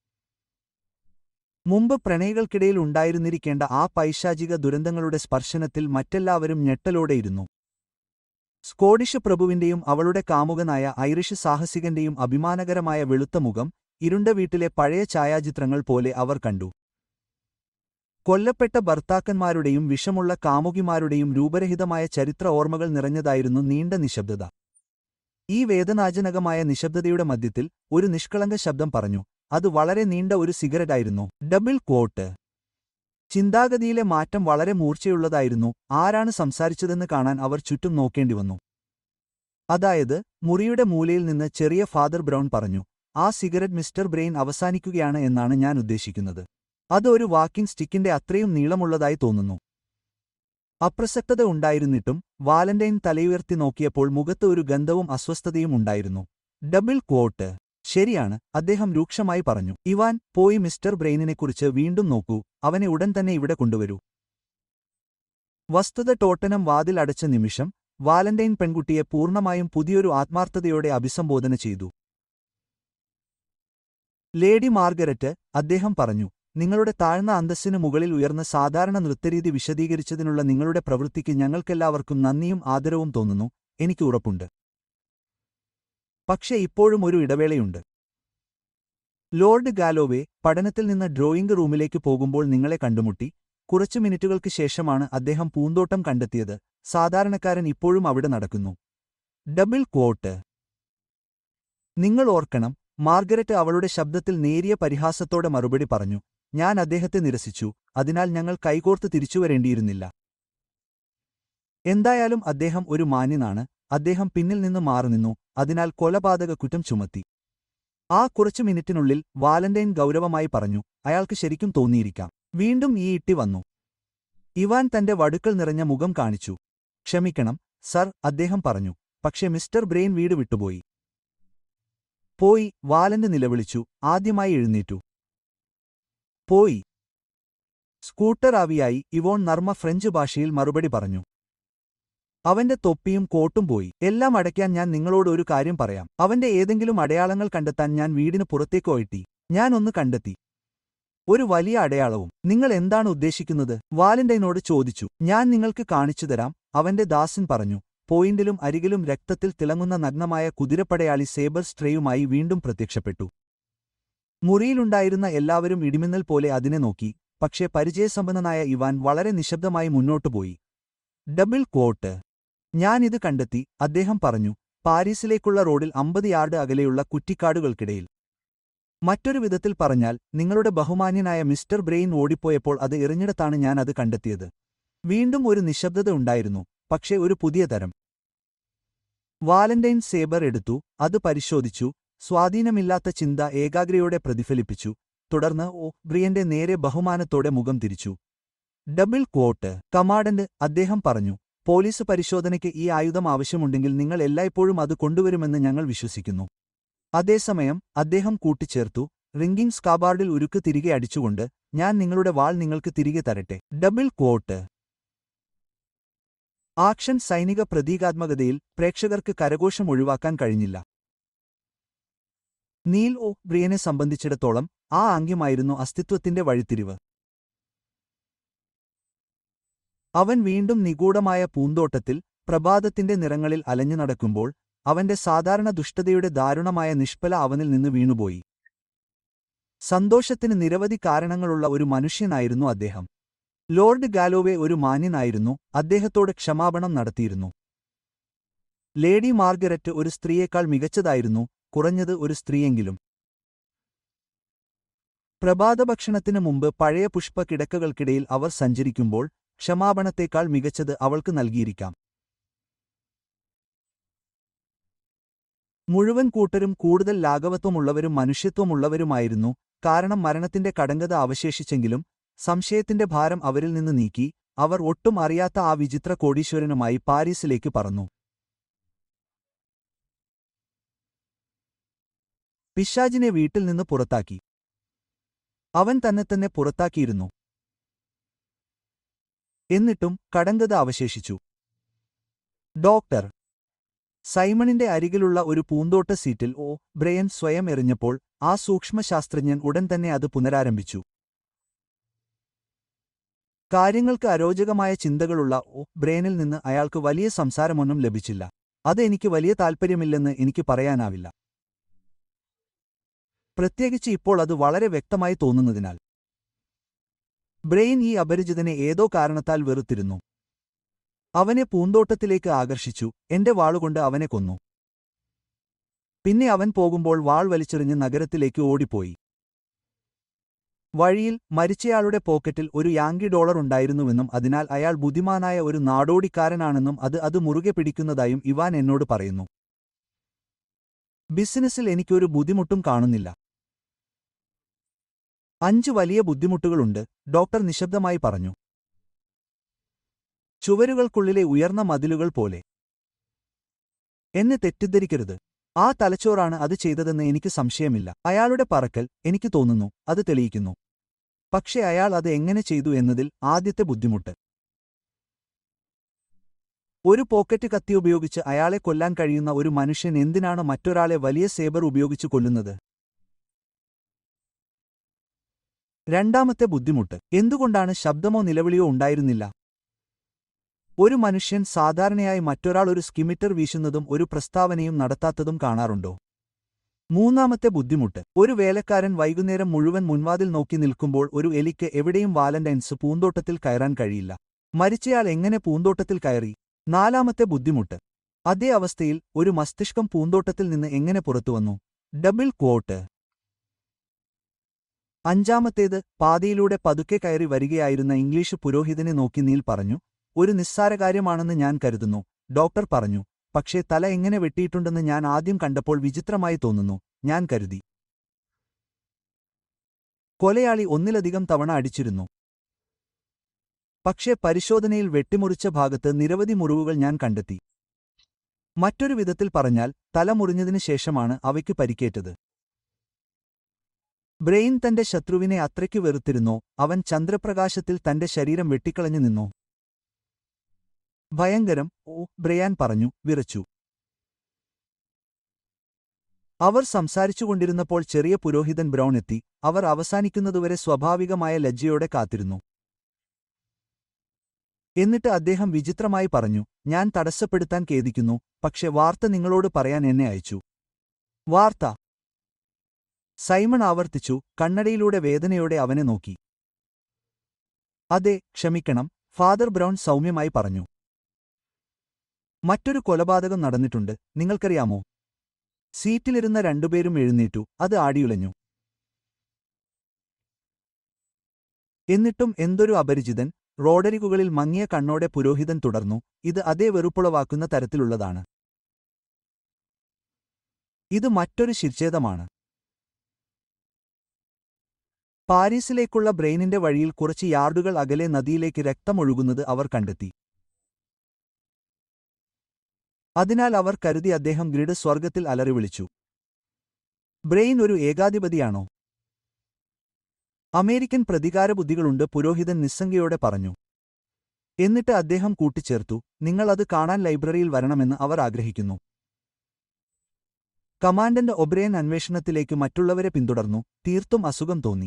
മുമ്പ് പ്രണയികൾക്കിടയിൽ ഉണ്ടായിരുന്നിരിക്കേണ്ട ആ പൈശാചിക ദുരന്തങ്ങളുടെ സ്പർശനത്തിൽ മറ്റെല്ലാവരും ഞെട്ടലോടെയിരുന്നു സ്കോഡിഷ് പ്രഭുവിന്റെയും അവളുടെ കാമുകനായ ഐറിഷ് സാഹസികന്റെയും അഭിമാനകരമായ വെളുത്ത മുഖം ഇരുണ്ട വീട്ടിലെ പഴയ ഛായാചിത്രങ്ങൾ പോലെ അവർ കണ്ടു കൊല്ലപ്പെട്ട ഭർത്താക്കന്മാരുടെയും വിഷമുള്ള കാമുകിമാരുടെയും രൂപരഹിതമായ ചരിത്ര ഓർമ്മകൾ നിറഞ്ഞതായിരുന്നു നീണ്ട നിശബ്ദത ഈ വേദനാജനകമായ നിശബ്ദതയുടെ മധ്യത്തിൽ ഒരു നിഷ്കളങ്ക ശബ്ദം പറഞ്ഞു അത് വളരെ നീണ്ട ഒരു സിഗരറ്റായിരുന്നു ഡബിൾ ക്വോട്ട് ചിന്താഗതിയിലെ മാറ്റം വളരെ മൂർച്ചയുള്ളതായിരുന്നു ആരാണ് സംസാരിച്ചതെന്ന് കാണാൻ അവർ ചുറ്റും നോക്കേണ്ടിവന്നു അതായത് മുറിയുടെ മൂലയിൽ നിന്ന് ചെറിയ ഫാദർ ബ്രൗൺ പറഞ്ഞു ആ സിഗരറ്റ് മിസ്റ്റർ ബ്രെയിൻ അവസാനിക്കുകയാണ് എന്നാണ് ഞാൻ ഉദ്ദേശിക്കുന്നത് അത് ഒരു വാക്കിംഗ് സ്റ്റിക്കിന്റെ അത്രയും നീളമുള്ളതായി തോന്നുന്നു അപ്രസക്തത ഉണ്ടായിരുന്നിട്ടും വാലന്റൈൻ തലയുയർത്തി നോക്കിയപ്പോൾ മുഖത്ത് ഒരു ഗന്ധവും അസ്വസ്ഥതയും ഉണ്ടായിരുന്നു ഡബിൾ ക്വോട്ട് ശരിയാണ് അദ്ദേഹം രൂക്ഷമായി പറഞ്ഞു ഇവാൻ പോയി മിസ്റ്റർ ബ്രെയിനിനെക്കുറിച്ച് വീണ്ടും നോക്കൂ അവനെ ഉടൻ തന്നെ ഇവിടെ കൊണ്ടുവരൂ വസ്തുത ടോട്ടനം വാതിൽ അടച്ച നിമിഷം വാലന്റൈൻ പെൺകുട്ടിയെ പൂർണ്ണമായും പുതിയൊരു ആത്മാർത്ഥതയോടെ അഭിസംബോധന ചെയ്തു ലേഡി മാർഗരറ്റ് അദ്ദേഹം പറഞ്ഞു നിങ്ങളുടെ താഴ്ന്ന അന്തസ്സിനു മുകളിൽ ഉയർന്ന സാധാരണ നൃത്തരീതി വിശദീകരിച്ചതിനുള്ള നിങ്ങളുടെ പ്രവൃത്തിക്ക് ഞങ്ങൾക്കെല്ലാവർക്കും നന്ദിയും ആദരവും തോന്നുന്നു എനിക്ക് ഉറപ്പുണ്ട് പക്ഷേ ഇപ്പോഴും ഒരു ഇടവേളയുണ്ട് ലോർഡ് ഗാലോവെ പഠനത്തിൽ നിന്ന് ഡ്രോയിംഗ് റൂമിലേക്ക് പോകുമ്പോൾ നിങ്ങളെ കണ്ടുമുട്ടി കുറച്ചു മിനിറ്റുകൾക്ക് ശേഷമാണ് അദ്ദേഹം പൂന്തോട്ടം കണ്ടെത്തിയത് സാധാരണക്കാരൻ ഇപ്പോഴും അവിടെ നടക്കുന്നു ഡബിൾ ക്വോട്ട് നിങ്ങൾ ഓർക്കണം മാർഗരറ്റ് അവളുടെ ശബ്ദത്തിൽ നേരിയ പരിഹാസത്തോടെ മറുപടി പറഞ്ഞു ഞാൻ അദ്ദേഹത്തെ നിരസിച്ചു അതിനാൽ ഞങ്ങൾ കൈകോർത്ത് തിരിച്ചുവരേണ്ടിയിരുന്നില്ല എന്തായാലും അദ്ദേഹം ഒരു മാന്യനാണ് അദ്ദേഹം പിന്നിൽ നിന്ന് മാറി നിന്നു അതിനാൽ കൊലപാതക കുറ്റം ചുമത്തി ആ കുറച്ചു മിനിറ്റിനുള്ളിൽ വാലന്റൈൻ ഗൗരവമായി പറഞ്ഞു അയാൾക്ക് ശരിക്കും തോന്നിയിരിക്കാം വീണ്ടും ഈ ഇട്ടി വന്നു ഇവാൻ തന്റെ വടുക്കൾ നിറഞ്ഞ മുഖം കാണിച്ചു ക്ഷമിക്കണം സർ അദ്ദേഹം പറഞ്ഞു പക്ഷെ മിസ്റ്റർ ബ്രെയിൻ വീട് വിട്ടുപോയി പോയി വാലന്റ് നിലവിളിച്ചു ആദ്യമായി എഴുന്നേറ്റു പോയി സ്കൂട്ടർ ആവിയായി ഇവോൺ നർമ്മ ഫ്രഞ്ച് ഭാഷയിൽ മറുപടി പറഞ്ഞു അവന്റെ തൊപ്പിയും കോട്ടും പോയി എല്ലാം അടയ്ക്കാൻ ഞാൻ നിങ്ങളോട് ഒരു കാര്യം പറയാം അവന്റെ ഏതെങ്കിലും അടയാളങ്ങൾ കണ്ടെത്താൻ ഞാൻ വീടിന് പുറത്തേക്ക് ഒയറ്റി ഞാൻ ഒന്ന് കണ്ടെത്തി ഒരു വലിയ അടയാളവും നിങ്ങൾ എന്താണ് ഉദ്ദേശിക്കുന്നത് വാലന്റൈനോട് ചോദിച്ചു ഞാൻ നിങ്ങൾക്ക് കാണിച്ചു തരാം അവന്റെ ദാസൻ പറഞ്ഞു പോയിന്റിലും അരികിലും രക്തത്തിൽ തിളങ്ങുന്ന നഗ്നമായ കുതിരപ്പടയാളി സേബർ സ്ട്രേയുമായി വീണ്ടും പ്രത്യക്ഷപ്പെട്ടു മുറിയിലുണ്ടായിരുന്ന എല്ലാവരും ഇടിമിന്നൽ പോലെ അതിനെ നോക്കി പക്ഷേ പരിചയസമ്പന്നനായ ഇവാൻ വളരെ നിശബ്ദമായി മുന്നോട്ടുപോയി ഡബിൾ കോട്ട് ഞാനിത് കണ്ടെത്തി അദ്ദേഹം പറഞ്ഞു പാരീസിലേക്കുള്ള റോഡിൽ അമ്പത് യാർഡ് അകലെയുള്ള കുറ്റിക്കാടുകൾക്കിടയിൽ മറ്റൊരു വിധത്തിൽ പറഞ്ഞാൽ നിങ്ങളുടെ ബഹുമാന്യനായ മിസ്റ്റർ ബ്രെയിൻ ഓടിപ്പോയപ്പോൾ അത് എറിഞ്ഞിടത്താണ് ഞാൻ അത് കണ്ടെത്തിയത് വീണ്ടും ഒരു നിശബ്ദത ഉണ്ടായിരുന്നു പക്ഷേ ഒരു പുതിയ തരം വാലന്റൈൻ സേബർ എടുത്തു അത് പരിശോധിച്ചു സ്വാധീനമില്ലാത്ത ചിന്ത ഏകാഗ്രയോടെ പ്രതിഫലിപ്പിച്ചു തുടർന്ന് ഓ ബ്രിയന്റെ നേരെ ബഹുമാനത്തോടെ മുഖം തിരിച്ചു ഡബിൾ ക്വോട്ട് കമാഡന്റ് അദ്ദേഹം പറഞ്ഞു പോലീസ് പരിശോധനയ്ക്ക് ഈ ആയുധം ആവശ്യമുണ്ടെങ്കിൽ നിങ്ങൾ എല്ലായ്പ്പോഴും അത് കൊണ്ടുവരുമെന്ന് ഞങ്ങൾ വിശ്വസിക്കുന്നു അതേസമയം അദ്ദേഹം കൂട്ടിച്ചേർത്തു റിംഗിംഗ് സ്കാബാർഡിൽ ഉരുക്ക് തിരികെ അടിച്ചുകൊണ്ട് ഞാൻ നിങ്ങളുടെ വാൾ നിങ്ങൾക്ക് തിരികെ തരട്ടെ ഡബിൾ ക്വോട്ട് ആക്ഷൻ സൈനിക പ്രതീകാത്മകതയിൽ പ്രേക്ഷകർക്ക് കരഘോഷം ഒഴിവാക്കാൻ കഴിഞ്ഞില്ല നീൽ ഒ ബ്രിയനെ സംബന്ധിച്ചിടത്തോളം ആ ആംഗ്യമായിരുന്നു അസ്തിത്വത്തിന്റെ വഴിത്തിരിവ് അവൻ വീണ്ടും നിഗൂഢമായ പൂന്തോട്ടത്തിൽ പ്രഭാതത്തിന്റെ നിറങ്ങളിൽ അലഞ്ഞു നടക്കുമ്പോൾ അവന്റെ സാധാരണ ദുഷ്ടതയുടെ ദാരുണമായ നിഷ്ഫല അവനിൽ നിന്ന് വീണുപോയി സന്തോഷത്തിന് നിരവധി കാരണങ്ങളുള്ള ഒരു മനുഷ്യനായിരുന്നു അദ്ദേഹം ലോർഡ് ഗാലോവെ ഒരു മാന്യനായിരുന്നു അദ്ദേഹത്തോട് ക്ഷമാപണം നടത്തിയിരുന്നു ലേഡി മാർഗരറ്റ് ഒരു സ്ത്രീയേക്കാൾ മികച്ചതായിരുന്നു കുറഞ്ഞത് ഒരു സ്ത്രീയെങ്കിലും പ്രഭാതഭക്ഷണത്തിനു മുമ്പ് പഴയ പുഷ്പ കിടക്കകൾക്കിടയിൽ അവർ സഞ്ചരിക്കുമ്പോൾ ക്ഷമാപണത്തേക്കാൾ മികച്ചത് അവൾക്ക് നൽകിയിരിക്കാം മുഴുവൻ കൂട്ടരും കൂടുതൽ ലാഘവത്വമുള്ളവരും മനുഷ്യത്വമുള്ളവരുമായിരുന്നു കാരണം മരണത്തിന്റെ കടങ്കത അവശേഷിച്ചെങ്കിലും സംശയത്തിന്റെ ഭാരം അവരിൽ നിന്ന് നീക്കി അവർ ഒട്ടും അറിയാത്ത ആ വിചിത്ര കോടീശ്വരനുമായി പാരീസിലേക്ക് പറന്നു പിശാജിനെ വീട്ടിൽ നിന്ന് പുറത്താക്കി അവൻ തന്നെ തന്നെ പുറത്താക്കിയിരുന്നു എന്നിട്ടും കടങ്കത അവശേഷിച്ചു ഡോക്ടർ സൈമണിന്റെ അരികിലുള്ള ഒരു പൂന്തോട്ട സീറ്റിൽ ഓ ബ്രെയൻ സ്വയം എറിഞ്ഞപ്പോൾ ആ സൂക്ഷ്മശാസ്ത്രജ്ഞൻ ഉടൻ തന്നെ അത് പുനരാരംഭിച്ചു കാര്യങ്ങൾക്ക് അരോചകമായ ചിന്തകളുള്ള ഓ ബ്രെയിനിൽ നിന്ന് അയാൾക്ക് വലിയ സംസാരമൊന്നും ലഭിച്ചില്ല അത് എനിക്ക് വലിയ താൽപ്പര്യമില്ലെന്ന് എനിക്ക് പറയാനാവില്ല പ്രത്യേകിച്ച് ഇപ്പോൾ അത് വളരെ വ്യക്തമായി തോന്നുന്നതിനാൽ ബ്രെയിൻ ഈ അപരിചിതനെ ഏതോ കാരണത്താൽ വെറുത്തിരുന്നു അവനെ പൂന്തോട്ടത്തിലേക്ക് ആകർഷിച്ചു എന്റെ വാളുകൊണ്ട് അവനെ കൊന്നു പിന്നെ അവൻ പോകുമ്പോൾ വാൾ വലിച്ചെറിഞ്ഞ് നഗരത്തിലേക്ക് ഓടിപ്പോയി വഴിയിൽ മരിച്ചയാളുടെ പോക്കറ്റിൽ ഒരു യാങ്കി ഡോളർ ഉണ്ടായിരുന്നുവെന്നും അതിനാൽ അയാൾ ബുദ്ധിമാനായ ഒരു നാടോടിക്കാരനാണെന്നും അത് അത് മുറുകെ പിടിക്കുന്നതായും ഇവാൻ എന്നോട് പറയുന്നു ബിസിനസ്സിൽ എനിക്കൊരു ബുദ്ധിമുട്ടും കാണുന്നില്ല അഞ്ച് വലിയ ബുദ്ധിമുട്ടുകളുണ്ട് ഡോക്ടർ നിശബ്ദമായി പറഞ്ഞു ചുവരുകൾക്കുള്ളിലെ ഉയർന്ന മതിലുകൾ പോലെ എന്നെ തെറ്റിദ്ധരിക്കരുത് ആ തലച്ചോറാണ് അത് ചെയ്തതെന്ന് എനിക്ക് സംശയമില്ല അയാളുടെ പറക്കൽ എനിക്ക് തോന്നുന്നു അത് തെളിയിക്കുന്നു പക്ഷേ അയാൾ അത് എങ്ങനെ ചെയ്തു എന്നതിൽ ആദ്യത്തെ ബുദ്ധിമുട്ട് ഒരു പോക്കറ്റ് കത്തി ഉപയോഗിച്ച് അയാളെ കൊല്ലാൻ കഴിയുന്ന ഒരു മനുഷ്യൻ എന്തിനാണ് മറ്റൊരാളെ വലിയ സേബർ ഉപയോഗിച്ച് കൊല്ലുന്നത് രണ്ടാമത്തെ ബുദ്ധിമുട്ട് എന്തുകൊണ്ടാണ് ശബ്ദമോ നിലവിളിയോ ഉണ്ടായിരുന്നില്ല ഒരു മനുഷ്യൻ സാധാരണയായി മറ്റൊരാൾ ഒരു സ്കിമിറ്റർ വീശുന്നതും ഒരു പ്രസ്താവനയും നടത്താത്തതും കാണാറുണ്ടോ മൂന്നാമത്തെ ബുദ്ധിമുട്ട് ഒരു വേലക്കാരൻ വൈകുന്നേരം മുഴുവൻ മുൻവാതിൽ നോക്കി നിൽക്കുമ്പോൾ ഒരു എലിക്ക് എവിടെയും വാലന്റൈൻസ് പൂന്തോട്ടത്തിൽ കയറാൻ കഴിയില്ല മരിച്ചയാൾ എങ്ങനെ പൂന്തോട്ടത്തിൽ കയറി നാലാമത്തെ ബുദ്ധിമുട്ട് അതേ അവസ്ഥയിൽ ഒരു മസ്തിഷ്കം പൂന്തോട്ടത്തിൽ നിന്ന് എങ്ങനെ പുറത്തുവന്നു ഡബിൾ ക്വോട്ട് അഞ്ചാമത്തേത് പാതയിലൂടെ പതുക്കെ കയറി വരികയായിരുന്ന ഇംഗ്ലീഷ് പുരോഹിതനെ നോക്കി നീൽ പറഞ്ഞു ഒരു നിസ്സാരകാര്യമാണെന്ന് ഞാൻ കരുതുന്നു ഡോക്ടർ പറഞ്ഞു പക്ഷേ തല എങ്ങനെ വെട്ടിയിട്ടുണ്ടെന്ന് ഞാൻ ആദ്യം കണ്ടപ്പോൾ വിചിത്രമായി തോന്നുന്നു ഞാൻ കരുതി കൊലയാളി ഒന്നിലധികം തവണ അടിച്ചിരുന്നു പക്ഷേ പരിശോധനയിൽ വെട്ടിമുറിച്ച ഭാഗത്ത് നിരവധി മുറിവുകൾ ഞാൻ കണ്ടെത്തി മറ്റൊരു വിധത്തിൽ പറഞ്ഞാൽ തല മുറിഞ്ഞതിനു ശേഷമാണ് അവയ്ക്ക് പരിക്കേറ്റത് ബ്രെയിൻ തന്റെ ശത്രുവിനെ അത്രയ്ക്കു വെറുത്തിരുന്നോ അവൻ ചന്ദ്രപ്രകാശത്തിൽ തന്റെ ശരീരം വെട്ടിക്കളഞ്ഞു നിന്നോ ഭയങ്കരം ഓ ബ്രയാൻ പറഞ്ഞു വിറച്ചു അവർ സംസാരിച്ചുകൊണ്ടിരുന്നപ്പോൾ ചെറിയ പുരോഹിതൻ ബ്രൗൺ എത്തി അവർ അവസാനിക്കുന്നതുവരെ സ്വാഭാവികമായ ലജ്ജയോടെ കാത്തിരുന്നു എന്നിട്ട് അദ്ദേഹം വിചിത്രമായി പറഞ്ഞു ഞാൻ തടസ്സപ്പെടുത്താൻ ഖേദിക്കുന്നു പക്ഷെ വാർത്ത നിങ്ങളോട് പറയാൻ എന്നെ അയച്ചു വാർത്ത സൈമൺ ആവർത്തിച്ചു കണ്ണടയിലൂടെ വേദനയോടെ അവനെ നോക്കി അതെ ക്ഷമിക്കണം ഫാദർ ബ്രൗൺ സൗമ്യമായി പറഞ്ഞു മറ്റൊരു കൊലപാതകം നടന്നിട്ടുണ്ട് നിങ്ങൾക്കറിയാമോ സീറ്റിലിരുന്ന രണ്ടുപേരും എഴുന്നേറ്റു അത് ആടിയുലഞ്ഞു എന്നിട്ടും എന്തൊരു അപരിചിതൻ റോഡരികുകളിൽ മങ്ങിയ കണ്ണോടെ പുരോഹിതൻ തുടർന്നു ഇത് അതേ വെറുപ്പുളവാക്കുന്ന തരത്തിലുള്ളതാണ് ഇത് മറ്റൊരു ശിർച്ഛേദമാണ് പാരീസിലേക്കുള്ള ബ്രെയിനിന്റെ വഴിയിൽ കുറച്ച് യാർഡുകൾ അകലെ നദിയിലേക്ക് രക്തമൊഴുകുന്നത് അവർ കണ്ടെത്തി അതിനാൽ അവർ കരുതി അദ്ദേഹം ഗ്രിഡ് സ്വർഗത്തിൽ അലറി വിളിച്ചു ബ്രെയിൻ ഒരു ഏകാധിപതിയാണോ അമേരിക്കൻ പ്രതികാരബുദ്ധികളുണ്ട് പുരോഹിതൻ നിസ്സംഗയോടെ പറഞ്ഞു എന്നിട്ട് അദ്ദേഹം കൂട്ടിച്ചേർത്തു നിങ്ങൾ അത് കാണാൻ ലൈബ്രറിയിൽ വരണമെന്ന് അവർ ആഗ്രഹിക്കുന്നു കമാൻഡന്റ് ഒബ്രയൻ അന്വേഷണത്തിലേക്ക് മറ്റുള്ളവരെ പിന്തുടർന്നു തീർത്തും അസുഖം തോന്നി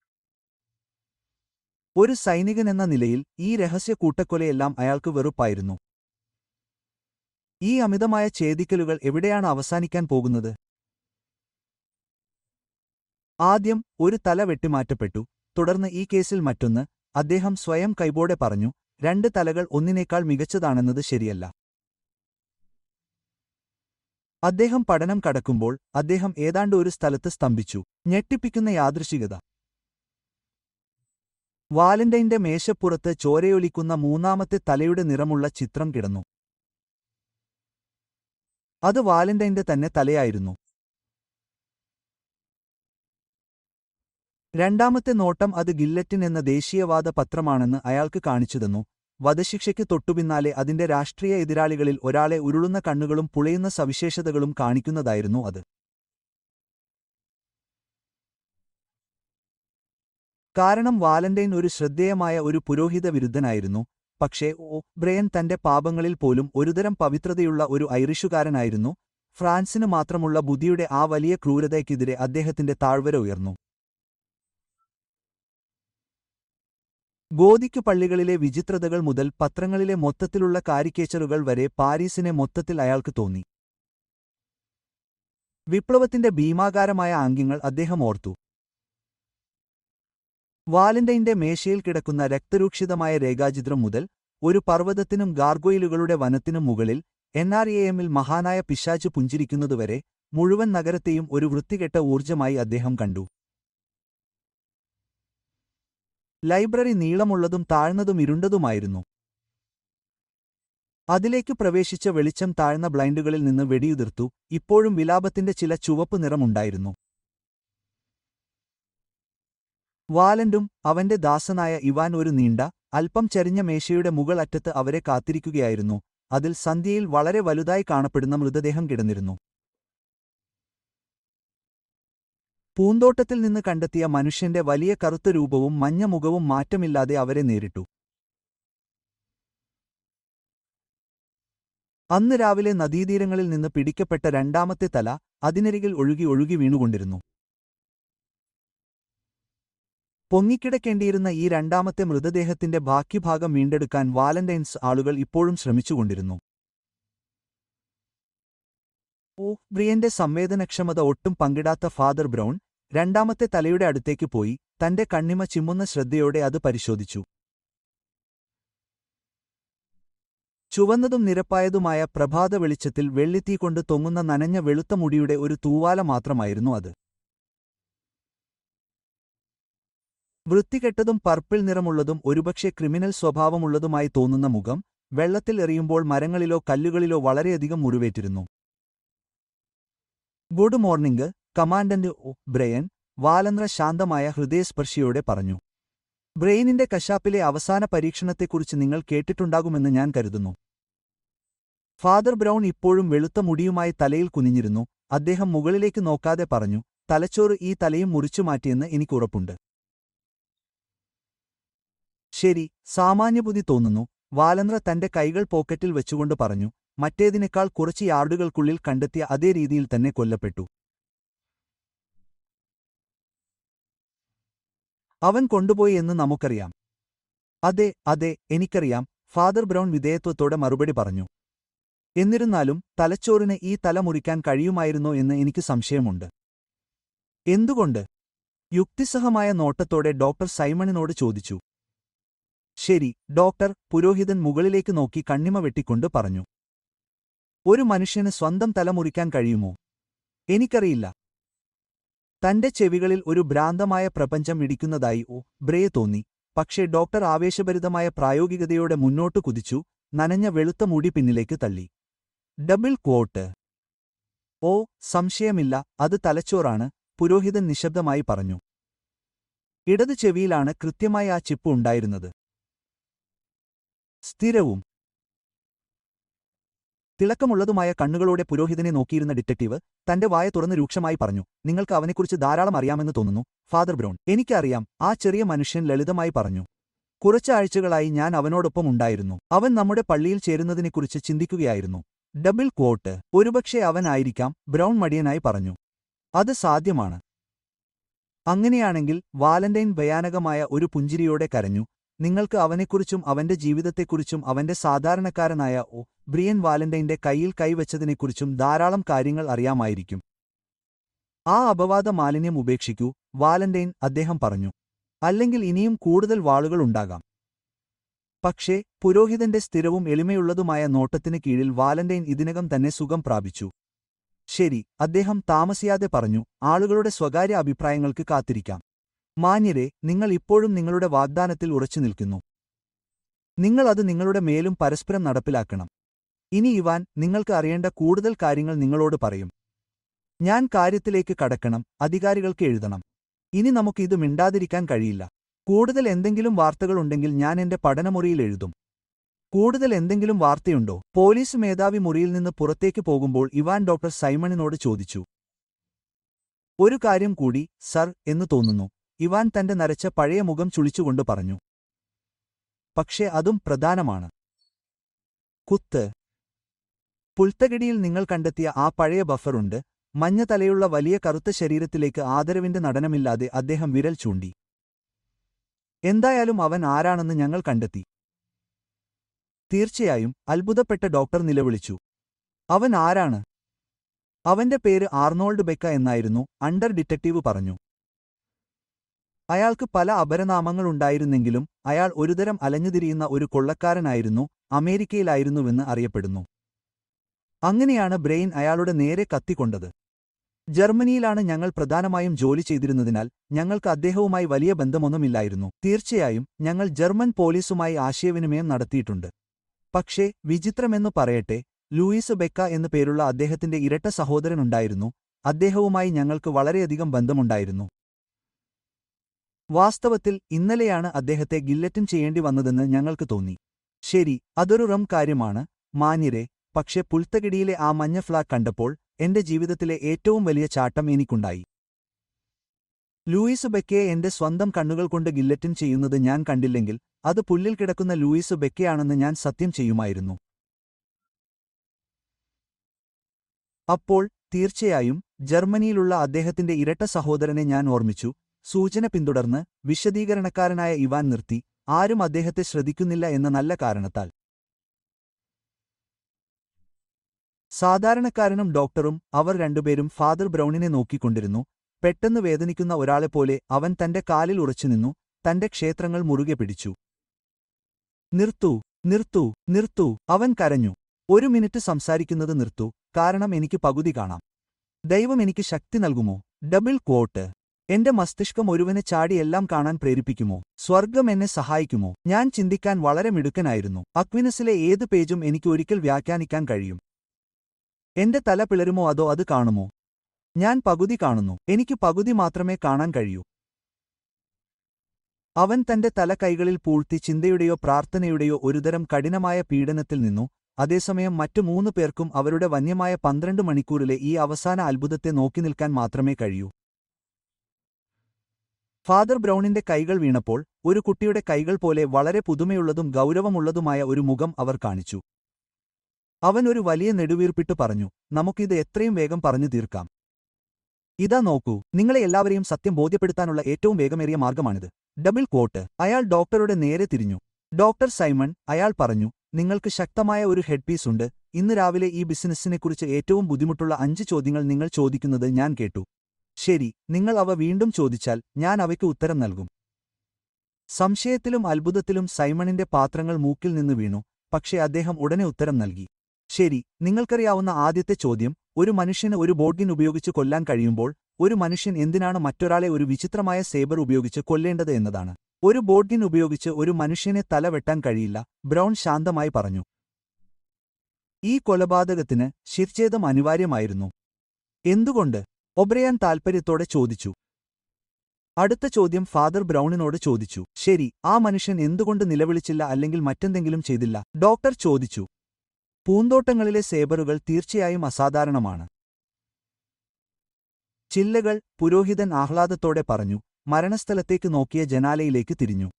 ഒരു സൈനികനെന്ന നിലയിൽ ഈ രഹസ്യ കൂട്ടക്കൊലയെല്ലാം അയാൾക്ക് വെറുപ്പായിരുന്നു ഈ അമിതമായ ഛേദിക്കലുകൾ എവിടെയാണ് അവസാനിക്കാൻ പോകുന്നത് ആദ്യം ഒരു തല വെട്ടിമാറ്റപ്പെട്ടു തുടർന്ന് ഈ കേസിൽ മറ്റൊന്ന് അദ്ദേഹം സ്വയം കൈബോടെ പറഞ്ഞു രണ്ട് തലകൾ ഒന്നിനേക്കാൾ മികച്ചതാണെന്നത് ശരിയല്ല അദ്ദേഹം പഠനം കടക്കുമ്പോൾ അദ്ദേഹം ഏതാണ്ട് ഒരു സ്ഥലത്ത് സ്തംഭിച്ചു ഞെട്ടിപ്പിക്കുന്ന യാദൃശികത വാലന്റൈന്റെ മേശപ്പുറത്ത് ചോരയൊലിക്കുന്ന മൂന്നാമത്തെ തലയുടെ നിറമുള്ള ചിത്രം കിടന്നു അത് വാലന്റൈന്റെ തന്നെ തലയായിരുന്നു രണ്ടാമത്തെ നോട്ടം അത് ഗില്ലറ്റിൻ എന്ന ദേശീയവാദ പത്രമാണെന്ന് അയാൾക്ക് കാണിച്ചുതന്നു വധശിക്ഷയ്ക്ക് തൊട്ടുപിന്നാലെ അതിന്റെ രാഷ്ട്രീയ എതിരാളികളിൽ ഒരാളെ ഉരുളുന്ന കണ്ണുകളും പുളയുന്ന സവിശേഷതകളും കാണിക്കുന്നതായിരുന്നു അത് കാരണം വാലന്റൈൻ ഒരു ശ്രദ്ധേയമായ ഒരു പുരോഹിത വിരുദ്ധനായിരുന്നു പക്ഷേ ഓ ബ്രയൻ തന്റെ പാപങ്ങളിൽ പോലും ഒരുതരം പവിത്രതയുള്ള ഒരു ഐറിഷുകാരനായിരുന്നു ഫ്രാൻസിന് മാത്രമുള്ള ബുദ്ധിയുടെ ആ വലിയ ക്രൂരതയ്ക്കെതിരെ അദ്ദേഹത്തിന്റെ താഴ്വര ഉയർന്നു ഗോതിക്കു പള്ളികളിലെ വിചിത്രതകൾ മുതൽ പത്രങ്ങളിലെ മൊത്തത്തിലുള്ള കാരിക്കേച്ചറുകൾ വരെ പാരീസിനെ മൊത്തത്തിൽ അയാൾക്ക് തോന്നി വിപ്ലവത്തിന്റെ ഭീമാകാരമായ ആംഗ്യങ്ങൾ അദ്ദേഹം ഓർത്തു വാലന്റൈന്റെ മേശയിൽ കിടക്കുന്ന രക്തരൂക്ഷിതമായ രേഖാചിത്രം മുതൽ ഒരു പർവ്വതത്തിനും ഗാർഗോയിലുകളുടെ വനത്തിനും മുകളിൽ എൻ ആർ എ എമ്മിൽ മഹാനായ പിശാചു പുഞ്ചിരിക്കുന്നതുവരെ മുഴുവൻ നഗരത്തെയും ഒരു വൃത്തികെട്ട ഊർജ്ജമായി അദ്ദേഹം കണ്ടു ലൈബ്രറി നീളമുള്ളതും താഴ്ന്നതും ഇരുണ്ടതുമായിരുന്നു അതിലേക്ക് പ്രവേശിച്ച വെളിച്ചം താഴ്ന്ന ബ്ലൈൻഡുകളിൽ നിന്ന് വെടിയുതിർത്തു ഇപ്പോഴും വിലാപത്തിന്റെ ചില ചുവപ്പ് നിറമുണ്ടായിരുന്നു വാലന്റും അവന്റെ ദാസനായ ഇവാൻ ഒരു നീണ്ട അല്പം ചരിഞ്ഞ മേശയുടെ മുകൾ അറ്റത്ത് അവരെ കാത്തിരിക്കുകയായിരുന്നു അതിൽ സന്ധ്യയിൽ വളരെ വലുതായി കാണപ്പെടുന്ന മൃതദേഹം കിടന്നിരുന്നു പൂന്തോട്ടത്തിൽ നിന്ന് കണ്ടെത്തിയ മനുഷ്യന്റെ വലിയ കറുത്ത രൂപവും മഞ്ഞ മുഖവും മാറ്റമില്ലാതെ അവരെ നേരിട്ടു അന്ന് രാവിലെ നദീതീരങ്ങളിൽ നിന്ന് പിടിക്കപ്പെട്ട രണ്ടാമത്തെ തല അതിനരികിൽ ഒഴുകി ഒഴുകി വീണുകൊണ്ടിരുന്നു പൊങ്ങിക്കിടക്കേണ്ടിയിരുന്ന ഈ രണ്ടാമത്തെ മൃതദേഹത്തിന്റെ ബാക്കിഭാഗം വീണ്ടെടുക്കാൻ വാലന്റൈൻസ് ആളുകൾ ഇപ്പോഴും ശ്രമിച്ചുകൊണ്ടിരുന്നു ഓ ബ്രിയന്റെ സംവേദനക്ഷമത ഒട്ടും പങ്കിടാത്ത ഫാദർ ബ്രൗൺ രണ്ടാമത്തെ തലയുടെ അടുത്തേക്ക് പോയി തന്റെ കണ്ണിമ ചിമ്മുന്ന ശ്രദ്ധയോടെ അത് പരിശോധിച്ചു ചുവന്നതും നിരപ്പായതുമായ പ്രഭാത വെളിച്ചത്തിൽ വെള്ളിത്തീ കൊണ്ട് തൊങ്ങുന്ന നനഞ്ഞ വെളുത്ത മുടിയുടെ ഒരു തൂവാല മാത്രമായിരുന്നു അത് വൃത്തികെട്ടതും പർപ്പിൾ നിറമുള്ളതും ഒരുപക്ഷെ ക്രിമിനൽ സ്വഭാവമുള്ളതുമായി തോന്നുന്ന മുഖം വെള്ളത്തിൽ എറിയുമ്പോൾ മരങ്ങളിലോ കല്ലുകളിലോ വളരെയധികം മുറിവേറ്റിരുന്നു good morning commandant O'Brien Valentin ശാന്തമായ ഹൃദയസ്പർശിയോടെ പറഞ്ഞു ബ്രെയിനിന്റെ കശാപ്പിലെ അവസാന പരീക്ഷണത്തെക്കുറിച്ച് നിങ്ങൾ കേട്ടിട്ടുണ്ടാകുമെന്ന് ഞാൻ കരുതുന്നു ഫാദർ ബ്രൗൺ ഇപ്പോഴും വെളുത്ത മുടിയുമായി തലയിൽ കുനിഞ്ഞിരുന്നു അദ്ദേഹം മുകളിലേക്ക് നോക്കാതെ പറഞ്ഞു തലച്ചോറ് ഈ തലയും മുറിച്ചു മാറ്റിയെന്ന് എനിക്കുറപ്പുണ്ട് ശരി സാമാന്യബുദ്ധി തോന്നുന്നു വാലന്ദ്ര തന്റെ കൈകൾ പോക്കറ്റിൽ വെച്ചുകൊണ്ട് പറഞ്ഞു മറ്റേതിനേക്കാൾ കുറച്ച് യാർഡുകൾക്കുള്ളിൽ കണ്ടെത്തിയ അതേ രീതിയിൽ തന്നെ കൊല്ലപ്പെട്ടു അവൻ കൊണ്ടുപോയി എന്ന് നമുക്കറിയാം അതെ അതെ എനിക്കറിയാം ഫാദർ ബ്രൗൺ വിധേയത്വത്തോടെ മറുപടി പറഞ്ഞു എന്നിരുന്നാലും തലച്ചോറിന് ഈ തല മുറിക്കാൻ കഴിയുമായിരുന്നോ എന്ന് എനിക്ക് സംശയമുണ്ട് എന്തുകൊണ്ട് യുക്തിസഹമായ നോട്ടത്തോടെ ഡോക്ടർ സൈമണിനോട് ചോദിച്ചു ശരി ഡോക്ടർ പുരോഹിതൻ മുകളിലേക്ക് നോക്കി കണ്ണിമ വെട്ടിക്കൊണ്ട് പറഞ്ഞു ഒരു മനുഷ്യന് സ്വന്തം തല മുറിക്കാൻ കഴിയുമോ എനിക്കറിയില്ല തന്റെ ചെവികളിൽ ഒരു ഭ്രാന്തമായ പ്രപഞ്ചം ഇടിക്കുന്നതായി ഓ ബ്രേ തോന്നി പക്ഷേ ഡോക്ടർ ആവേശഭരിതമായ പ്രായോഗികതയോടെ മുന്നോട്ടു കുതിച്ചു നനഞ്ഞ വെളുത്ത മുടി പിന്നിലേക്ക് തള്ളി ഡബിൾ ക്വോട്ട് ഓ സംശയമില്ല അത് തലച്ചോറാണ് പുരോഹിതൻ നിശബ്ദമായി പറഞ്ഞു ഇടത് ചെവിയിലാണ് കൃത്യമായി ആ ചിപ്പ് ഉണ്ടായിരുന്നത് സ്ഥിരവും തിളക്കമുള്ളതുമായ കണ്ണുകളോടെ പുരോഹിതനെ നോക്കിയിരുന്ന ഡിറ്റക്റ്റീവ് തന്റെ വായ തുറന്ന് രൂക്ഷമായി പറഞ്ഞു നിങ്ങൾക്ക് അവനെക്കുറിച്ച് ധാരാളം അറിയാമെന്ന് തോന്നുന്നു ഫാദർ ബ്രൗൺ എനിക്കറിയാം ആ ചെറിയ മനുഷ്യൻ ലളിതമായി പറഞ്ഞു കുറച്ചാഴ്ചകളായി ഞാൻ അവനോടൊപ്പം ഉണ്ടായിരുന്നു അവൻ നമ്മുടെ പള്ളിയിൽ ചേരുന്നതിനെക്കുറിച്ച് ചിന്തിക്കുകയായിരുന്നു ഡബിൾ ക്വോട്ട് ഒരുപക്ഷെ അവനായിരിക്കാം ബ്രൗൺ മടിയനായി പറഞ്ഞു അത് സാധ്യമാണ് അങ്ങനെയാണെങ്കിൽ വാലന്റൈൻ ഭയാനകമായ ഒരു പുഞ്ചിരിയോടെ കരഞ്ഞു നിങ്ങൾക്ക് അവനെക്കുറിച്ചും അവന്റെ ജീവിതത്തെക്കുറിച്ചും അവന്റെ സാധാരണക്കാരനായ ഒ ബ്രിയൻ വാലന്റൈന്റെ കൈയിൽ കൈവച്ചതിനെക്കുറിച്ചും ധാരാളം കാര്യങ്ങൾ അറിയാമായിരിക്കും ആ അപവാദ മാലിന്യം ഉപേക്ഷിക്കൂ വാലന്റൈൻ അദ്ദേഹം പറഞ്ഞു അല്ലെങ്കിൽ ഇനിയും കൂടുതൽ വാളുകൾ ഉണ്ടാകാം പക്ഷേ പുരോഹിതന്റെ സ്ഥിരവും എളിമയുള്ളതുമായ നോട്ടത്തിന് കീഴിൽ വാലന്റൈൻ ഇതിനകം തന്നെ സുഖം പ്രാപിച്ചു ശരി അദ്ദേഹം താമസിയാതെ പറഞ്ഞു ആളുകളുടെ സ്വകാര്യ അഭിപ്രായങ്ങൾക്ക് കാത്തിരിക്കാം മാന്യരെ നിങ്ങൾ ഇപ്പോഴും നിങ്ങളുടെ വാഗ്ദാനത്തിൽ ഉറച്ചു നിൽക്കുന്നു നിങ്ങൾ അത് നിങ്ങളുടെ മേലും പരസ്പരം നടപ്പിലാക്കണം ഇനി ഇവാൻ നിങ്ങൾക്ക് അറിയേണ്ട കൂടുതൽ കാര്യങ്ങൾ നിങ്ങളോട് പറയും ഞാൻ കാര്യത്തിലേക്ക് കടക്കണം അധികാരികൾക്ക് എഴുതണം ഇനി നമുക്ക് ഇത് മിണ്ടാതിരിക്കാൻ കഴിയില്ല കൂടുതൽ എന്തെങ്കിലും വാർത്തകളുണ്ടെങ്കിൽ ഞാൻ എന്റെ പഠനമുറിയിൽ എഴുതും കൂടുതൽ എന്തെങ്കിലും വാർത്തയുണ്ടോ പോലീസ് മേധാവി മുറിയിൽ നിന്ന് പുറത്തേക്ക് പോകുമ്പോൾ ഇവാൻ ഡോക്ടർ സൈമണിനോട് ചോദിച്ചു ഒരു കാര്യം കൂടി സർ എന്ന് തോന്നുന്നു ഇവാൻ തന്റെ നരച്ച പഴയ മുഖം ചുളിച്ചുകൊണ്ട് പറഞ്ഞു പക്ഷേ അതും പ്രധാനമാണ് കുത്ത് പുൽത്തകിടിയിൽ നിങ്ങൾ കണ്ടെത്തിയ ആ പഴയ ബഫറുണ്ട് മഞ്ഞ തലയുള്ള വലിയ കറുത്ത ശരീരത്തിലേക്ക് ആദരവിന്റെ നടനമില്ലാതെ അദ്ദേഹം വിരൽ ചൂണ്ടി എന്തായാലും അവൻ ആരാണെന്ന് ഞങ്ങൾ കണ്ടെത്തി തീർച്ചയായും അത്ഭുതപ്പെട്ട ഡോക്ടർ നിലവിളിച്ചു അവൻ ആരാണ് അവന്റെ പേര് ആർണോൾഡ് ബെക്ക എന്നായിരുന്നു അണ്ടർ ഡിറ്റക്റ്റീവ് പറഞ്ഞു അയാൾക്ക് പല അപരനാമങ്ങളുണ്ടായിരുന്നെങ്കിലും അയാൾ ഒരുതരം അലഞ്ഞുതിരിയുന്ന ഒരു കൊള്ളക്കാരനായിരുന്നു അമേരിക്കയിലായിരുന്നുവെന്ന് അറിയപ്പെടുന്നു അങ്ങനെയാണ് ബ്രെയിൻ അയാളുടെ നേരെ കത്തിക്കൊണ്ടത് ജർമ്മനിയിലാണ് ഞങ്ങൾ പ്രധാനമായും ജോലി ചെയ്തിരുന്നതിനാൽ ഞങ്ങൾക്ക് അദ്ദേഹവുമായി വലിയ ബന്ധമൊന്നുമില്ലായിരുന്നു തീർച്ചയായും ഞങ്ങൾ ജർമ്മൻ പോലീസുമായി ആശയവിനിമയം നടത്തിയിട്ടുണ്ട് പക്ഷേ വിചിത്രമെന്നു പറയട്ടെ ലൂയിസ് ബെക്ക എന്നു പേരുള്ള അദ്ദേഹത്തിന്റെ ഇരട്ട സഹോദരനുണ്ടായിരുന്നു അദ്ദേഹവുമായി ഞങ്ങൾക്ക് വളരെയധികം ബന്ധമുണ്ടായിരുന്നു വാസ്തവത്തിൽ ഇന്നലെയാണ് അദ്ദേഹത്തെ ഗില്ലറ്റിൻ ചെയ്യേണ്ടി വന്നതെന്ന് ഞങ്ങൾക്ക് തോന്നി ശരി അതൊരു റം കാര്യമാണ് മാന്യരെ പക്ഷെ പുൽത്തകിടിയിലെ ആ മഞ്ഞ ഫ്ലാഗ് കണ്ടപ്പോൾ എന്റെ ജീവിതത്തിലെ ഏറ്റവും വലിയ ചാട്ടം എനിക്കുണ്ടായി ലൂയിസ് ബെക്കയെ എന്റെ സ്വന്തം കണ്ണുകൾ കൊണ്ട് ഗില്ലറ്റിൻ ചെയ്യുന്നത് ഞാൻ കണ്ടില്ലെങ്കിൽ അത് പുല്ലിൽ കിടക്കുന്ന ലൂയിസ് ബെക്കയാണെന്ന് ഞാൻ സത്യം ചെയ്യുമായിരുന്നു അപ്പോൾ തീർച്ചയായും ജർമ്മനിയിലുള്ള അദ്ദേഹത്തിന്റെ ഇരട്ട സഹോദരനെ ഞാൻ ഓർമ്മിച്ചു സൂചന പിന്തുടർന്ന് വിശദീകരണക്കാരനായ ഇവാൻ നിർത്തി ആരും അദ്ദേഹത്തെ ശ്രദ്ധിക്കുന്നില്ല എന്ന നല്ല കാരണത്താൽ സാധാരണക്കാരനും ഡോക്ടറും അവർ രണ്ടുപേരും ഫാദർ ബ്രൗണിനെ നോക്കിക്കൊണ്ടിരുന്നു പെട്ടെന്ന് വേദനിക്കുന്ന ഒരാളെപ്പോലെ അവൻ തന്റെ കാലിൽ ഉറച്ചുനിന്നു തന്റെ ക്ഷേത്രങ്ങൾ മുറുകെ പിടിച്ചു നിർത്തൂ നിർത്തൂ നിർത്തൂ അവൻ കരഞ്ഞു ഒരു മിനിറ്റ് സംസാരിക്കുന്നത് നിർത്തൂ കാരണം എനിക്ക് പകുതി കാണാം ദൈവം എനിക്ക് ശക്തി നൽകുമോ ഡബിൾ ക്വോട്ട് എന്റെ മസ്തിഷ്കം ഒരുവനെ ചാടി എല്ലാം കാണാൻ പ്രേരിപ്പിക്കുമോ സ്വർഗം എന്നെ സഹായിക്കുമോ ഞാൻ ചിന്തിക്കാൻ വളരെ മിടുക്കനായിരുന്നു അക്വിനസിലെ ഏത് പേജും എനിക്ക് ഒരിക്കൽ വ്യാഖ്യാനിക്കാൻ കഴിയും എന്റെ തല പിളരുമോ അതോ അത് കാണുമോ ഞാൻ പകുതി കാണുന്നു എനിക്ക് പകുതി മാത്രമേ കാണാൻ കഴിയൂ അവൻ തന്റെ തല കൈകളിൽ പൂഴ്ത്തി ചിന്തയുടെയോ പ്രാർത്ഥനയുടെയോ ഒരുതരം കഠിനമായ പീഡനത്തിൽ നിന്നു അതേസമയം മറ്റു മൂന്ന് പേർക്കും അവരുടെ വന്യമായ പന്ത്രണ്ട് മണിക്കൂറിലെ ഈ അവസാന അത്ഭുതത്തെ നോക്കി നിൽക്കാൻ മാത്രമേ കഴിയൂ ഫാദർ ബ്രൗണിന്റെ കൈകൾ വീണപ്പോൾ ഒരു കുട്ടിയുടെ കൈകൾ പോലെ വളരെ പുതുമയുള്ളതും ഗൗരവമുള്ളതുമായ ഒരു മുഖം അവർ കാണിച്ചു അവൻ ഒരു വലിയ നെടുവീർപ്പിട്ട് പറഞ്ഞു നമുക്കിത് എത്രയും വേഗം പറഞ്ഞു തീർക്കാം ഇതാ നോക്കൂ നിങ്ങളെ എല്ലാവരെയും സത്യം ബോധ്യപ്പെടുത്താനുള്ള ഏറ്റവും വേഗമേറിയ മാർഗമാണിത് ഡബിൾ കോട്ട് അയാൾ ഡോക്ടറുടെ നേരെ തിരിഞ്ഞു ഡോക്ടർ സൈമൺ അയാൾ പറഞ്ഞു നിങ്ങൾക്ക് ശക്തമായ ഒരു ഹെഡ്പീസ് ഉണ്ട് ഇന്ന് രാവിലെ ഈ ബിസിനസ്സിനെക്കുറിച്ച് ഏറ്റവും ബുദ്ധിമുട്ടുള്ള അഞ്ച് ചോദ്യങ്ങൾ നിങ്ങൾ ചോദിക്കുന്നത് ഞാൻ കേട്ടു ശരി നിങ്ങൾ അവ വീണ്ടും ചോദിച്ചാൽ ഞാൻ അവയ്ക്ക് ഉത്തരം നൽകും സംശയത്തിലും അത്ഭുതത്തിലും സൈമണിന്റെ പാത്രങ്ങൾ മൂക്കിൽ നിന്ന് വീണു പക്ഷേ അദ്ദേഹം ഉടനെ ഉത്തരം നൽകി ശരി നിങ്ങൾക്കറിയാവുന്ന ആദ്യത്തെ ചോദ്യം ഒരു മനുഷ്യന് ഒരു ബോഡ്ഗിൻ ഉപയോഗിച്ച് കൊല്ലാൻ കഴിയുമ്പോൾ ഒരു മനുഷ്യൻ എന്തിനാണ് മറ്റൊരാളെ ഒരു വിചിത്രമായ സേബർ ഉപയോഗിച്ച് കൊല്ലേണ്ടത് എന്നതാണ് ഒരു ബോഡ്ഗിൻ ഉപയോഗിച്ച് ഒരു മനുഷ്യനെ തല വെട്ടാൻ കഴിയില്ല ബ്രൗൺ ശാന്തമായി പറഞ്ഞു ഈ കൊലപാതകത്തിന് ശിർച്ഛേദം അനിവാര്യമായിരുന്നു എന്തുകൊണ്ട് ഒബ്രയാൻ താൽപ്പര്യത്തോടെ ചോദിച്ചു അടുത്ത ചോദ്യം ഫാദർ ബ്രൗണിനോട് ചോദിച്ചു ശരി ആ മനുഷ്യൻ എന്തുകൊണ്ട് നിലവിളിച്ചില്ല അല്ലെങ്കിൽ മറ്റെന്തെങ്കിലും ചെയ്തില്ല ഡോക്ടർ ചോദിച്ചു പൂന്തോട്ടങ്ങളിലെ സേബറുകൾ തീർച്ചയായും അസാധാരണമാണ് ചില്ലകൾ പുരോഹിതൻ ആഹ്ലാദത്തോടെ പറഞ്ഞു മരണസ്ഥലത്തേക്ക് നോക്കിയ ജനാലയിലേക്ക് തിരിഞ്ഞു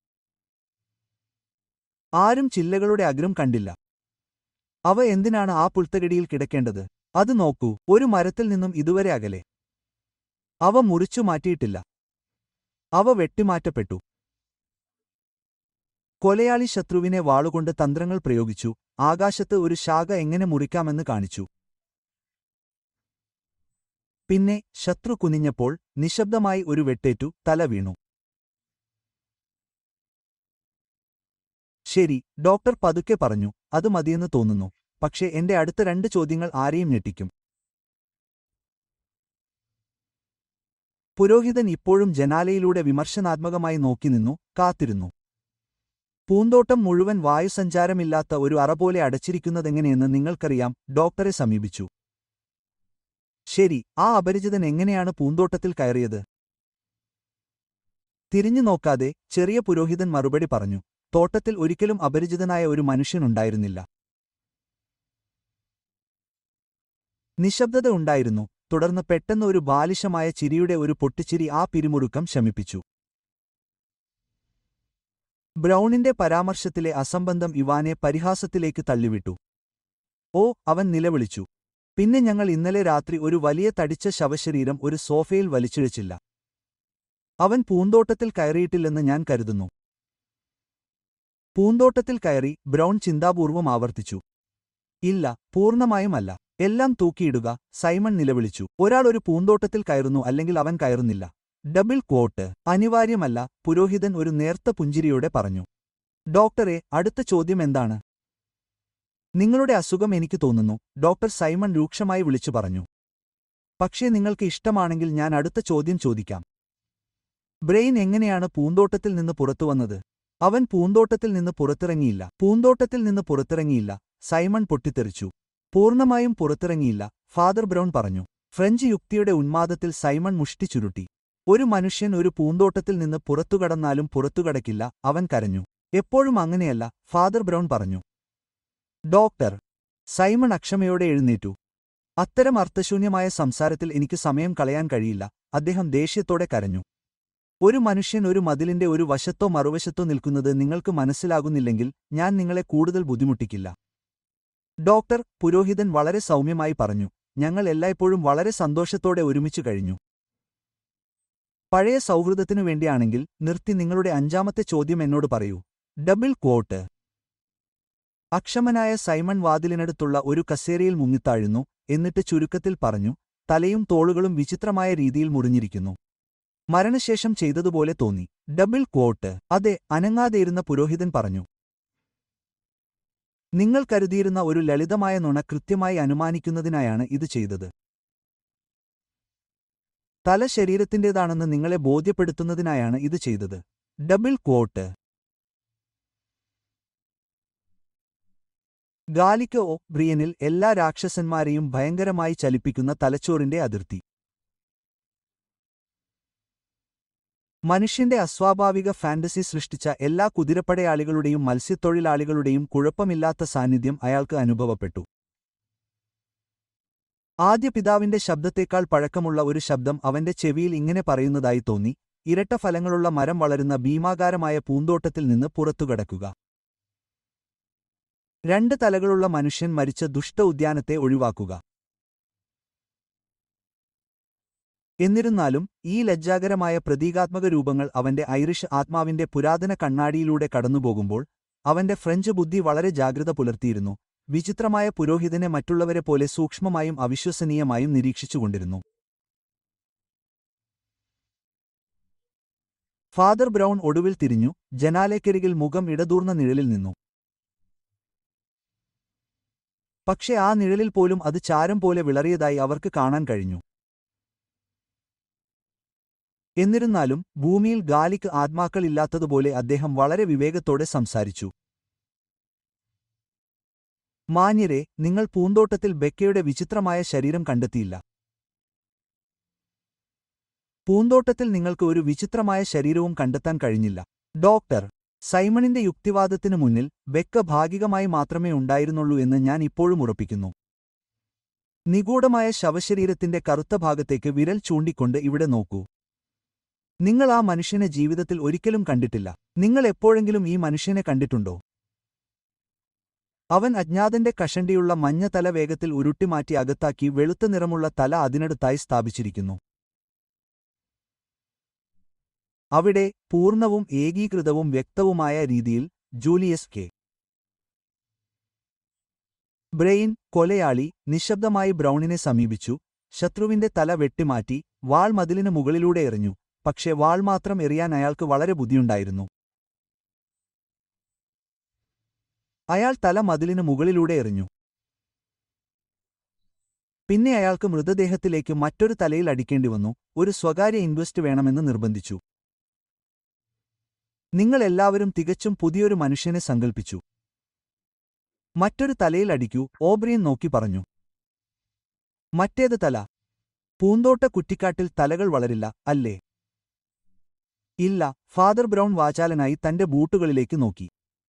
ആരും ചില്ലകളുടെ അഗ്രം കണ്ടില്ല അവ എന്തിനാണ് ആ പുൽത്തകിടിയിൽ കിടക്കേണ്ടത് അത് നോക്കൂ ഒരു മരത്തിൽ നിന്നും ഇതുവരെ അകലെ അവ മുറിച്ചു മാറ്റിയിട്ടില്ല അവ വെട്ടിമാറ്റപ്പെട്ടു കൊലയാളി ശത്രുവിനെ വാളുകൊണ്ട് തന്ത്രങ്ങൾ പ്രയോഗിച്ചു ആകാശത്ത് ഒരു ശാഖ എങ്ങനെ മുറിക്കാമെന്ന് കാണിച്ചു പിന്നെ ശത്രു കുനിഞ്ഞപ്പോൾ നിശബ്ദമായി ഒരു വെട്ടേറ്റു തല വീണു ശരി ഡോക്ടർ പതുക്കെ പറഞ്ഞു അത് മതിയെന്ന് തോന്നുന്നു പക്ഷേ എന്റെ അടുത്ത രണ്ട് ചോദ്യങ്ങൾ ആരെയും ഞെട്ടിക്കും പുരോഹിതൻ ഇപ്പോഴും ജനാലയിലൂടെ വിമർശനാത്മകമായി നോക്കി നിന്നു കാത്തിരുന്നു പൂന്തോട്ടം മുഴുവൻ വായുസഞ്ചാരമില്ലാത്ത ഒരു അറ പോലെ അടച്ചിരിക്കുന്നതെങ്ങനെയെന്ന് നിങ്ങൾക്കറിയാം ഡോക്ടറെ സമീപിച്ചു ശരി ആ അപരിചിതൻ എങ്ങനെയാണ് പൂന്തോട്ടത്തിൽ കയറിയത് തിരിഞ്ഞു നോക്കാതെ ചെറിയ പുരോഹിതൻ മറുപടി പറഞ്ഞു തോട്ടത്തിൽ ഒരിക്കലും അപരിചിതനായ ഒരു മനുഷ്യനുണ്ടായിരുന്നില്ല നിശബ്ദത ഉണ്ടായിരുന്നു തുടർന്ന് പെട്ടെന്ന് ഒരു ബാലിശമായ ചിരിയുടെ ഒരു പൊട്ടിച്ചിരി ആ പിരിമുറുക്കം ശമിപ്പിച്ചു ബ്രൗണിന്റെ പരാമർശത്തിലെ അസംബന്ധം ഇവാനെ പരിഹാസത്തിലേക്ക് തള്ളിവിട്ടു ഓ അവൻ നിലവിളിച്ചു പിന്നെ ഞങ്ങൾ ഇന്നലെ രാത്രി ഒരു വലിയ തടിച്ച ശവശരീരം ഒരു സോഫയിൽ വലിച്ചിഴച്ചില്ല അവൻ പൂന്തോട്ടത്തിൽ കയറിയിട്ടില്ലെന്ന് ഞാൻ കരുതുന്നു പൂന്തോട്ടത്തിൽ കയറി ബ്രൗൺ ചിന്താപൂർവം ആവർത്തിച്ചു ഇല്ല പൂർണ്ണമായുമല്ല എല്ലാം തൂക്കിയിടുക സൈമൺ നിലവിളിച്ചു ഒരാൾ ഒരു പൂന്തോട്ടത്തിൽ കയറുന്നു അല്ലെങ്കിൽ അവൻ കയറുന്നില്ല ഡബിൾ ക്വോട്ട് അനിവാര്യമല്ല പുരോഹിതൻ ഒരു നേർത്ത പുഞ്ചിരിയോടെ പറഞ്ഞു ഡോക്ടറെ അടുത്ത ചോദ്യം എന്താണ് നിങ്ങളുടെ അസുഖം എനിക്ക് തോന്നുന്നു ഡോക്ടർ സൈമൺ രൂക്ഷമായി വിളിച്ചു പറഞ്ഞു പക്ഷേ നിങ്ങൾക്ക് ഇഷ്ടമാണെങ്കിൽ ഞാൻ അടുത്ത ചോദ്യം ചോദിക്കാം ബ്രെയിൻ എങ്ങനെയാണ് പൂന്തോട്ടത്തിൽ നിന്ന് പുറത്തുവന്നത് അവൻ പൂന്തോട്ടത്തിൽ നിന്ന് പുറത്തിറങ്ങിയില്ല പൂന്തോട്ടത്തിൽ നിന്ന് പുറത്തിറങ്ങിയില്ല സൈമൺ പൊട്ടിത്തെറിച്ചു പൂർണ്ണമായും പുറത്തിറങ്ങിയില്ല ഫാദർ ബ്രൗൺ പറഞ്ഞു ഫ്രഞ്ച് യുക്തിയുടെ ഉന്മാദത്തിൽ സൈമൺ മുഷ്ടി ചുരുട്ടി ഒരു മനുഷ്യൻ ഒരു പൂന്തോട്ടത്തിൽ നിന്ന് പുറത്തുകടന്നാലും പുറത്തുകടക്കില്ല അവൻ കരഞ്ഞു എപ്പോഴും അങ്ങനെയല്ല ഫാദർ ബ്രൗൺ പറഞ്ഞു ഡോക്ടർ സൈമൺ അക്ഷമയോടെ എഴുന്നേറ്റു അത്തരം അർത്ഥശൂന്യമായ സംസാരത്തിൽ എനിക്ക് സമയം കളയാൻ കഴിയില്ല അദ്ദേഹം ദേഷ്യത്തോടെ കരഞ്ഞു ഒരു മനുഷ്യൻ ഒരു മതിലിന്റെ ഒരു വശത്തോ മറുവശത്തോ നിൽക്കുന്നത് നിങ്ങൾക്ക് മനസ്സിലാകുന്നില്ലെങ്കിൽ ഞാൻ നിങ്ങളെ കൂടുതൽ ബുദ്ധിമുട്ടിക്കില്ല ഡോക്ടർ പുരോഹിതൻ വളരെ സൗമ്യമായി പറഞ്ഞു ഞങ്ങൾ എല്ലായ്പ്പോഴും വളരെ സന്തോഷത്തോടെ ഒരുമിച്ചു കഴിഞ്ഞു പഴയ സൗഹൃദത്തിനു വേണ്ടിയാണെങ്കിൽ നിർത്തി നിങ്ങളുടെ അഞ്ചാമത്തെ ചോദ്യം എന്നോട് പറയൂ ഡബിൾ ക്വോട്ട് അക്ഷമനായ സൈമൺ വാതിലിനടുത്തുള്ള ഒരു കസേരയിൽ മുങ്ങിത്താഴുന്നു എന്നിട്ട് ചുരുക്കത്തിൽ പറഞ്ഞു തലയും തോളുകളും വിചിത്രമായ രീതിയിൽ മുറിഞ്ഞിരിക്കുന്നു മരണശേഷം ചെയ്തതുപോലെ തോന്നി ഡബിൾ ക്വോട്ട് അതെ അനങ്ങാതെയിരുന്ന പുരോഹിതൻ പറഞ്ഞു നിങ്ങൾ കരുതിയിരുന്ന ഒരു ലളിതമായ നുണ കൃത്യമായി അനുമാനിക്കുന്നതിനായാണ് ഇത് ചെയ്തത് തല ശരീരത്തിന്റേതാണെന്ന് നിങ്ങളെ ബോധ്യപ്പെടുത്തുന്നതിനായാണ് ഇത് ചെയ്തത് ഡബിൾ ക്വോട്ട് ഗാലിക്ക ഓ ബ്രിയനിൽ എല്ലാ രാക്ഷസന്മാരെയും ഭയങ്കരമായി ചലിപ്പിക്കുന്ന തലച്ചോറിന്റെ അതിർത്തി മനുഷ്യന്റെ അസ്വാഭാവിക ഫാന്റസി സൃഷ്ടിച്ച എല്ലാ കുതിരപ്പടയാളികളുടെയും മത്സ്യത്തൊഴിലാളികളുടെയും കുഴപ്പമില്ലാത്ത സാന്നിധ്യം അയാൾക്ക് അനുഭവപ്പെട്ടു ആദ്യ പിതാവിന്റെ ശബ്ദത്തേക്കാൾ പഴക്കമുള്ള ഒരു ശബ്ദം അവന്റെ ചെവിയിൽ ഇങ്ങനെ പറയുന്നതായി തോന്നി ഇരട്ട ഫലങ്ങളുള്ള മരം വളരുന്ന ഭീമാകാരമായ പൂന്തോട്ടത്തിൽ നിന്ന് പുറത്തുകടക്കുക രണ്ട് തലകളുള്ള മനുഷ്യൻ മരിച്ച ദുഷ്ട ഉദ്യാനത്തെ ഒഴിവാക്കുക എന്നിരുന്നാലും ഈ ലജ്ജാകരമായ പ്രതീകാത്മക രൂപങ്ങൾ അവന്റെ ഐറിഷ് ആത്മാവിന്റെ പുരാതന കണ്ണാടിയിലൂടെ കടന്നുപോകുമ്പോൾ അവന്റെ ഫ്രഞ്ച് ബുദ്ധി വളരെ ജാഗ്രത പുലർത്തിയിരുന്നു വിചിത്രമായ പുരോഹിതനെ മറ്റുള്ളവരെ പോലെ സൂക്ഷ്മമായും അവിശ്വസനീയമായും നിരീക്ഷിച്ചുകൊണ്ടിരുന്നു ഫാദർ ബ്രൗൺ ഒടുവിൽ തിരിഞ്ഞു ജനാലയ്ക്കരികിൽ മുഖം ഇടതൂർന്ന നിഴലിൽ നിന്നു പക്ഷെ ആ നിഴലിൽ പോലും അത് ചാരം പോലെ വിളറിയതായി അവർക്ക് കാണാൻ കഴിഞ്ഞു എന്നിരുന്നാലും ഭൂമിയിൽ ഗാലിക്ക് ആത്മാക്കളില്ലാത്തതുപോലെ അദ്ദേഹം വളരെ വിവേകത്തോടെ സംസാരിച്ചു മാന്യരെ നിങ്ങൾ പൂന്തോട്ടത്തിൽ ബെക്കയുടെ വിചിത്രമായ ശരീരം കണ്ടെത്തിയില്ല പൂന്തോട്ടത്തിൽ നിങ്ങൾക്ക് ഒരു വിചിത്രമായ ശരീരവും കണ്ടെത്താൻ കഴിഞ്ഞില്ല ഡോക്ടർ സൈമണിന്റെ യുക്തിവാദത്തിനു മുന്നിൽ ബെക്ക ഭാഗികമായി മാത്രമേ ഉണ്ടായിരുന്നുള്ളൂ എന്ന് ഞാൻ ഇപ്പോഴും ഉറപ്പിക്കുന്നു നിഗൂഢമായ ശവശരീരത്തിന്റെ കറുത്ത ഭാഗത്തേക്ക് വിരൽ ചൂണ്ടിക്കൊണ്ട് ഇവിടെ നോക്കൂ നിങ്ങൾ ആ മനുഷ്യനെ ജീവിതത്തിൽ ഒരിക്കലും കണ്ടിട്ടില്ല നിങ്ങൾ എപ്പോഴെങ്കിലും ഈ മനുഷ്യനെ കണ്ടിട്ടുണ്ടോ അവൻ അജ്ഞാതന്റെ കഷണ്ടിയുള്ള മഞ്ഞ തല വേഗത്തിൽ ഉരുട്ടിമാറ്റി അകത്താക്കി വെളുത്ത നിറമുള്ള തല അതിനടുത്തായി സ്ഥാപിച്ചിരിക്കുന്നു അവിടെ പൂർണ്ണവും ഏകീകൃതവും വ്യക്തവുമായ രീതിയിൽ ജൂലിയസ് കെ ബ്രെയിൻ കൊലയാളി നിശബ്ദമായി ബ്രൗണിനെ സമീപിച്ചു ശത്രുവിന്റെ തല വെട്ടിമാറ്റി വാൾ മതിലിന് മുകളിലൂടെ എറിഞ്ഞു പക്ഷേ വാൾ മാത്രം എറിയാൻ അയാൾക്ക് വളരെ ബുദ്ധിയുണ്ടായിരുന്നു അയാൾ തല മതിലിന് മുകളിലൂടെ എറിഞ്ഞു പിന്നെ അയാൾക്ക് മൃതദേഹത്തിലേക്ക് മറ്റൊരു തലയിൽ അടിക്കേണ്ടി വന്നു ഒരു സ്വകാര്യ ഇൻവെസ്റ്റ് വേണമെന്ന് നിർബന്ധിച്ചു നിങ്ങൾ എല്ലാവരും തികച്ചും പുതിയൊരു മനുഷ്യനെ സങ്കൽപ്പിച്ചു മറ്റൊരു തലയിൽ അടിക്കൂ ഓബ്രിയൻ നോക്കി പറഞ്ഞു മറ്റേത് തല പൂന്തോട്ട കുറ്റിക്കാട്ടിൽ തലകൾ വളരില്ല അല്ലേ ഇല്ല ഫാദർ ബ്രൗൺ വാചാലനായി തന്റെ ബൂട്ടുകളിലേക്ക് നോക്കി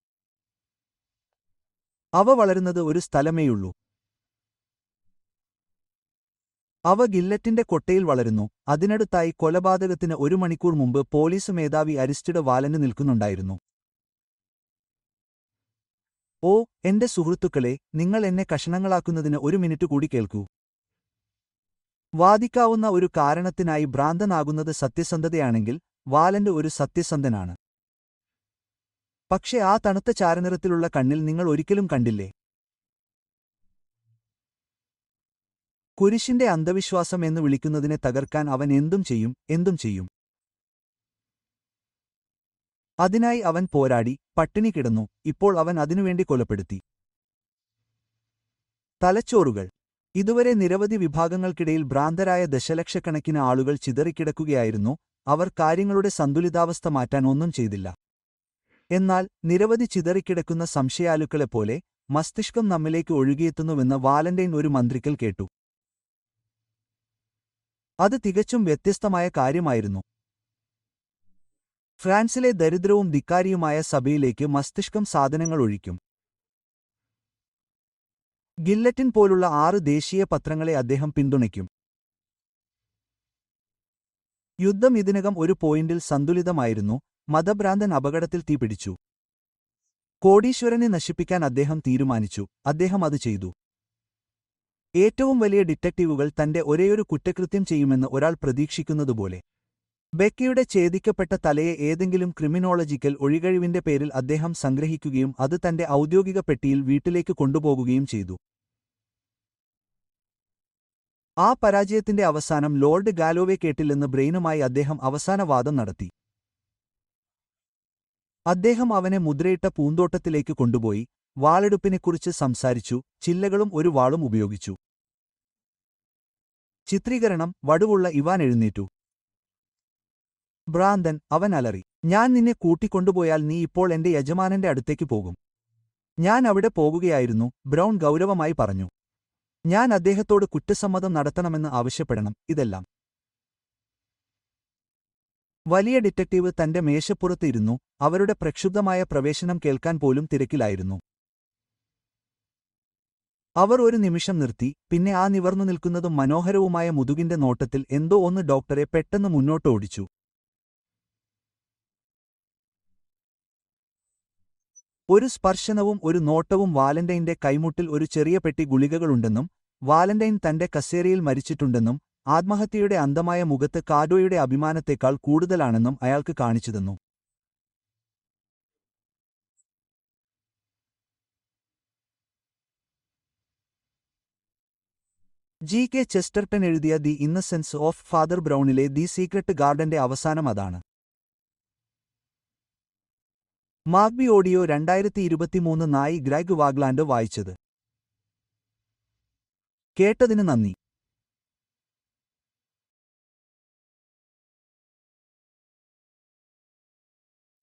അവ വളരുന്നത് ഒരു സ്ഥലമേയുള്ളൂ അവ ഗില്ലറ്റിന്റെ കൊട്ടയിൽ വളരുന്നു അതിനടുത്തായി കൊലപാതകത്തിന് ഒരു മണിക്കൂർ മുമ്പ് പോലീസ് മേധാവി അരിസ്റ്റിഡ് വാലന് നിൽക്കുന്നുണ്ടായിരുന്നു ഓ എന്റെ സുഹൃത്തുക്കളെ നിങ്ങൾ എന്നെ കഷണങ്ങളാക്കുന്നതിന് ഒരു മിനിറ്റ് കൂടി കേൾക്കൂ വാദിക്കാവുന്ന ഒരു കാരണത്തിനായി ഭ്രാന്തനാകുന്നത് സത്യസന്ധതയാണെങ്കിൽ വാലന്റ് ഒരു സത്യസന്ധനാണ് പക്ഷെ ആ തണുത്ത ചാരനിറത്തിലുള്ള കണ്ണിൽ നിങ്ങൾ ഒരിക്കലും കണ്ടില്ലേ കുരിശിന്റെ അന്ധവിശ്വാസം എന്ന് വിളിക്കുന്നതിനെ തകർക്കാൻ അവൻ എന്തും ചെയ്യും എന്തും ചെയ്യും അതിനായി അവൻ പോരാടി പട്ടിണി കിടന്നു ഇപ്പോൾ അവൻ അതിനുവേണ്ടി കൊലപ്പെടുത്തി തലച്ചോറുകൾ ഇതുവരെ നിരവധി വിഭാഗങ്ങൾക്കിടയിൽ ഭ്രാന്തരായ ദശലക്ഷക്കണക്കിന് ആളുകൾ ചിതറിക്കിടക്കുകയായിരുന്നു അവർ കാര്യങ്ങളുടെ സന്തുലിതാവസ്ഥ മാറ്റാൻ ഒന്നും ചെയ്തില്ല എന്നാൽ നിരവധി ചിതറിക്കിടക്കുന്ന സംശയാലുക്കളെപ്പോലെ മസ്തിഷ്കം നമ്മിലേക്ക് ഒഴുകിയെത്തുന്നുവെന്ന് വാലന്റൈൻ ഒരു മന്ത്രിക്കൽ കേട്ടു അത് തികച്ചും വ്യത്യസ്തമായ കാര്യമായിരുന്നു ഫ്രാൻസിലെ ദരിദ്രവും ധിക്കാരിയുമായ സഭയിലേക്ക് മസ്തിഷ്കം സാധനങ്ങൾ ഒഴിക്കും ഗില്ലറ്റിൻ പോലുള്ള ആറ് ദേശീയ പത്രങ്ങളെ അദ്ദേഹം പിന്തുണയ്ക്കും യുദ്ധം ഇതിനകം ഒരു പോയിന്റിൽ സന്തുലിതമായിരുന്നു മതഭ്രാന്തൻ അപകടത്തിൽ തീപിടിച്ചു കോടീശ്വരനെ നശിപ്പിക്കാൻ അദ്ദേഹം തീരുമാനിച്ചു അദ്ദേഹം അത് ചെയ്തു ഏറ്റവും വലിയ ഡിറ്റക്റ്റീവുകൾ തന്റെ ഒരേയൊരു കുറ്റകൃത്യം ചെയ്യുമെന്ന് ഒരാൾ പ്രതീക്ഷിക്കുന്നതുപോലെ ബെക്കയുടെ ഛേദിക്കപ്പെട്ട തലയെ ഏതെങ്കിലും ക്രിമിനോളജിക്കൽ ഒഴികഴിവിന്റെ പേരിൽ അദ്ദേഹം സംഗ്രഹിക്കുകയും അത് തന്റെ ഔദ്യോഗിക പെട്ടിയിൽ വീട്ടിലേക്ക് കൊണ്ടുപോകുകയും ചെയ്തു ആ പരാജയത്തിന്റെ അവസാനം ലോർഡ് ഗാലോവെ കേട്ടില്ലെന്ന് ബ്രെയിനുമായി അദ്ദേഹം അവസാന വാദം നടത്തി അദ്ദേഹം അവനെ മുദ്രയിട്ട പൂന്തോട്ടത്തിലേക്ക് കൊണ്ടുപോയി വാളെടുപ്പിനെക്കുറിച്ച് സംസാരിച്ചു ചില്ലകളും ഒരു വാളും ഉപയോഗിച്ചു ചിത്രീകരണം വടുവുള്ള ഇവാൻ എഴുന്നേറ്റു ഭ്രാന്തൻ അവൻ അലറി ഞാൻ നിന്നെ കൂട്ടിക്കൊണ്ടുപോയാൽ നീ ഇപ്പോൾ എന്റെ യജമാനന്റെ അടുത്തേക്ക് പോകും ഞാൻ അവിടെ പോകുകയായിരുന്നു ബ്രൗൺ ഗൗരവമായി പറഞ്ഞു ഞാൻ അദ്ദേഹത്തോട് കുറ്റസമ്മതം നടത്തണമെന്ന് ആവശ്യപ്പെടണം ഇതെല്ലാം വലിയ ഡിറ്റക്റ്റീവ് തന്റെ മേശപ്പുറത്ത് ഇരുന്നു അവരുടെ പ്രക്ഷുബ്ധമായ പ്രവേശനം കേൾക്കാൻ പോലും തിരക്കിലായിരുന്നു അവർ ഒരു നിമിഷം നിർത്തി പിന്നെ ആ നിവർന്നു നിൽക്കുന്നതും മനോഹരവുമായ മുതുകിന്റെ നോട്ടത്തിൽ എന്തോ ഒന്ന് ഡോക്ടറെ പെട്ടെന്ന് മുന്നോട്ട് ഓടിച്ചു ഒരു സ്പർശനവും ഒരു നോട്ടവും വാലന്റൈന്റെ കൈമുട്ടിൽ ഒരു ചെറിയ പെട്ടി ഗുളികകളുണ്ടെന്നും വാലന്റൈൻ തന്റെ കസേരയിൽ മരിച്ചിട്ടുണ്ടെന്നും ആത്മഹത്യയുടെ അന്തമായ മുഖത്ത് കാഡോയുടെ അഭിമാനത്തേക്കാൾ കൂടുതലാണെന്നും അയാൾക്ക് കാണിച്ചുതന്നു ജി കെ ചെസ്റ്റർട്ടൺ എഴുതിയ ദി ഇന്നസെൻസ് ഓഫ് ഫാദർ ബ്രൗണിലെ ദി സീക്രട്ട് ഗാർഡന്റെ അവസാനം അതാണ് മാഗ്ബി ഓഡിയോ രണ്ടായിരത്തി ഇരുപത്തിമൂന്ന് നായി ഗ്രാഗ് വാഗ്ലാൻഡ് വായിച്ചത് കേട്ടതിന് നന്ദി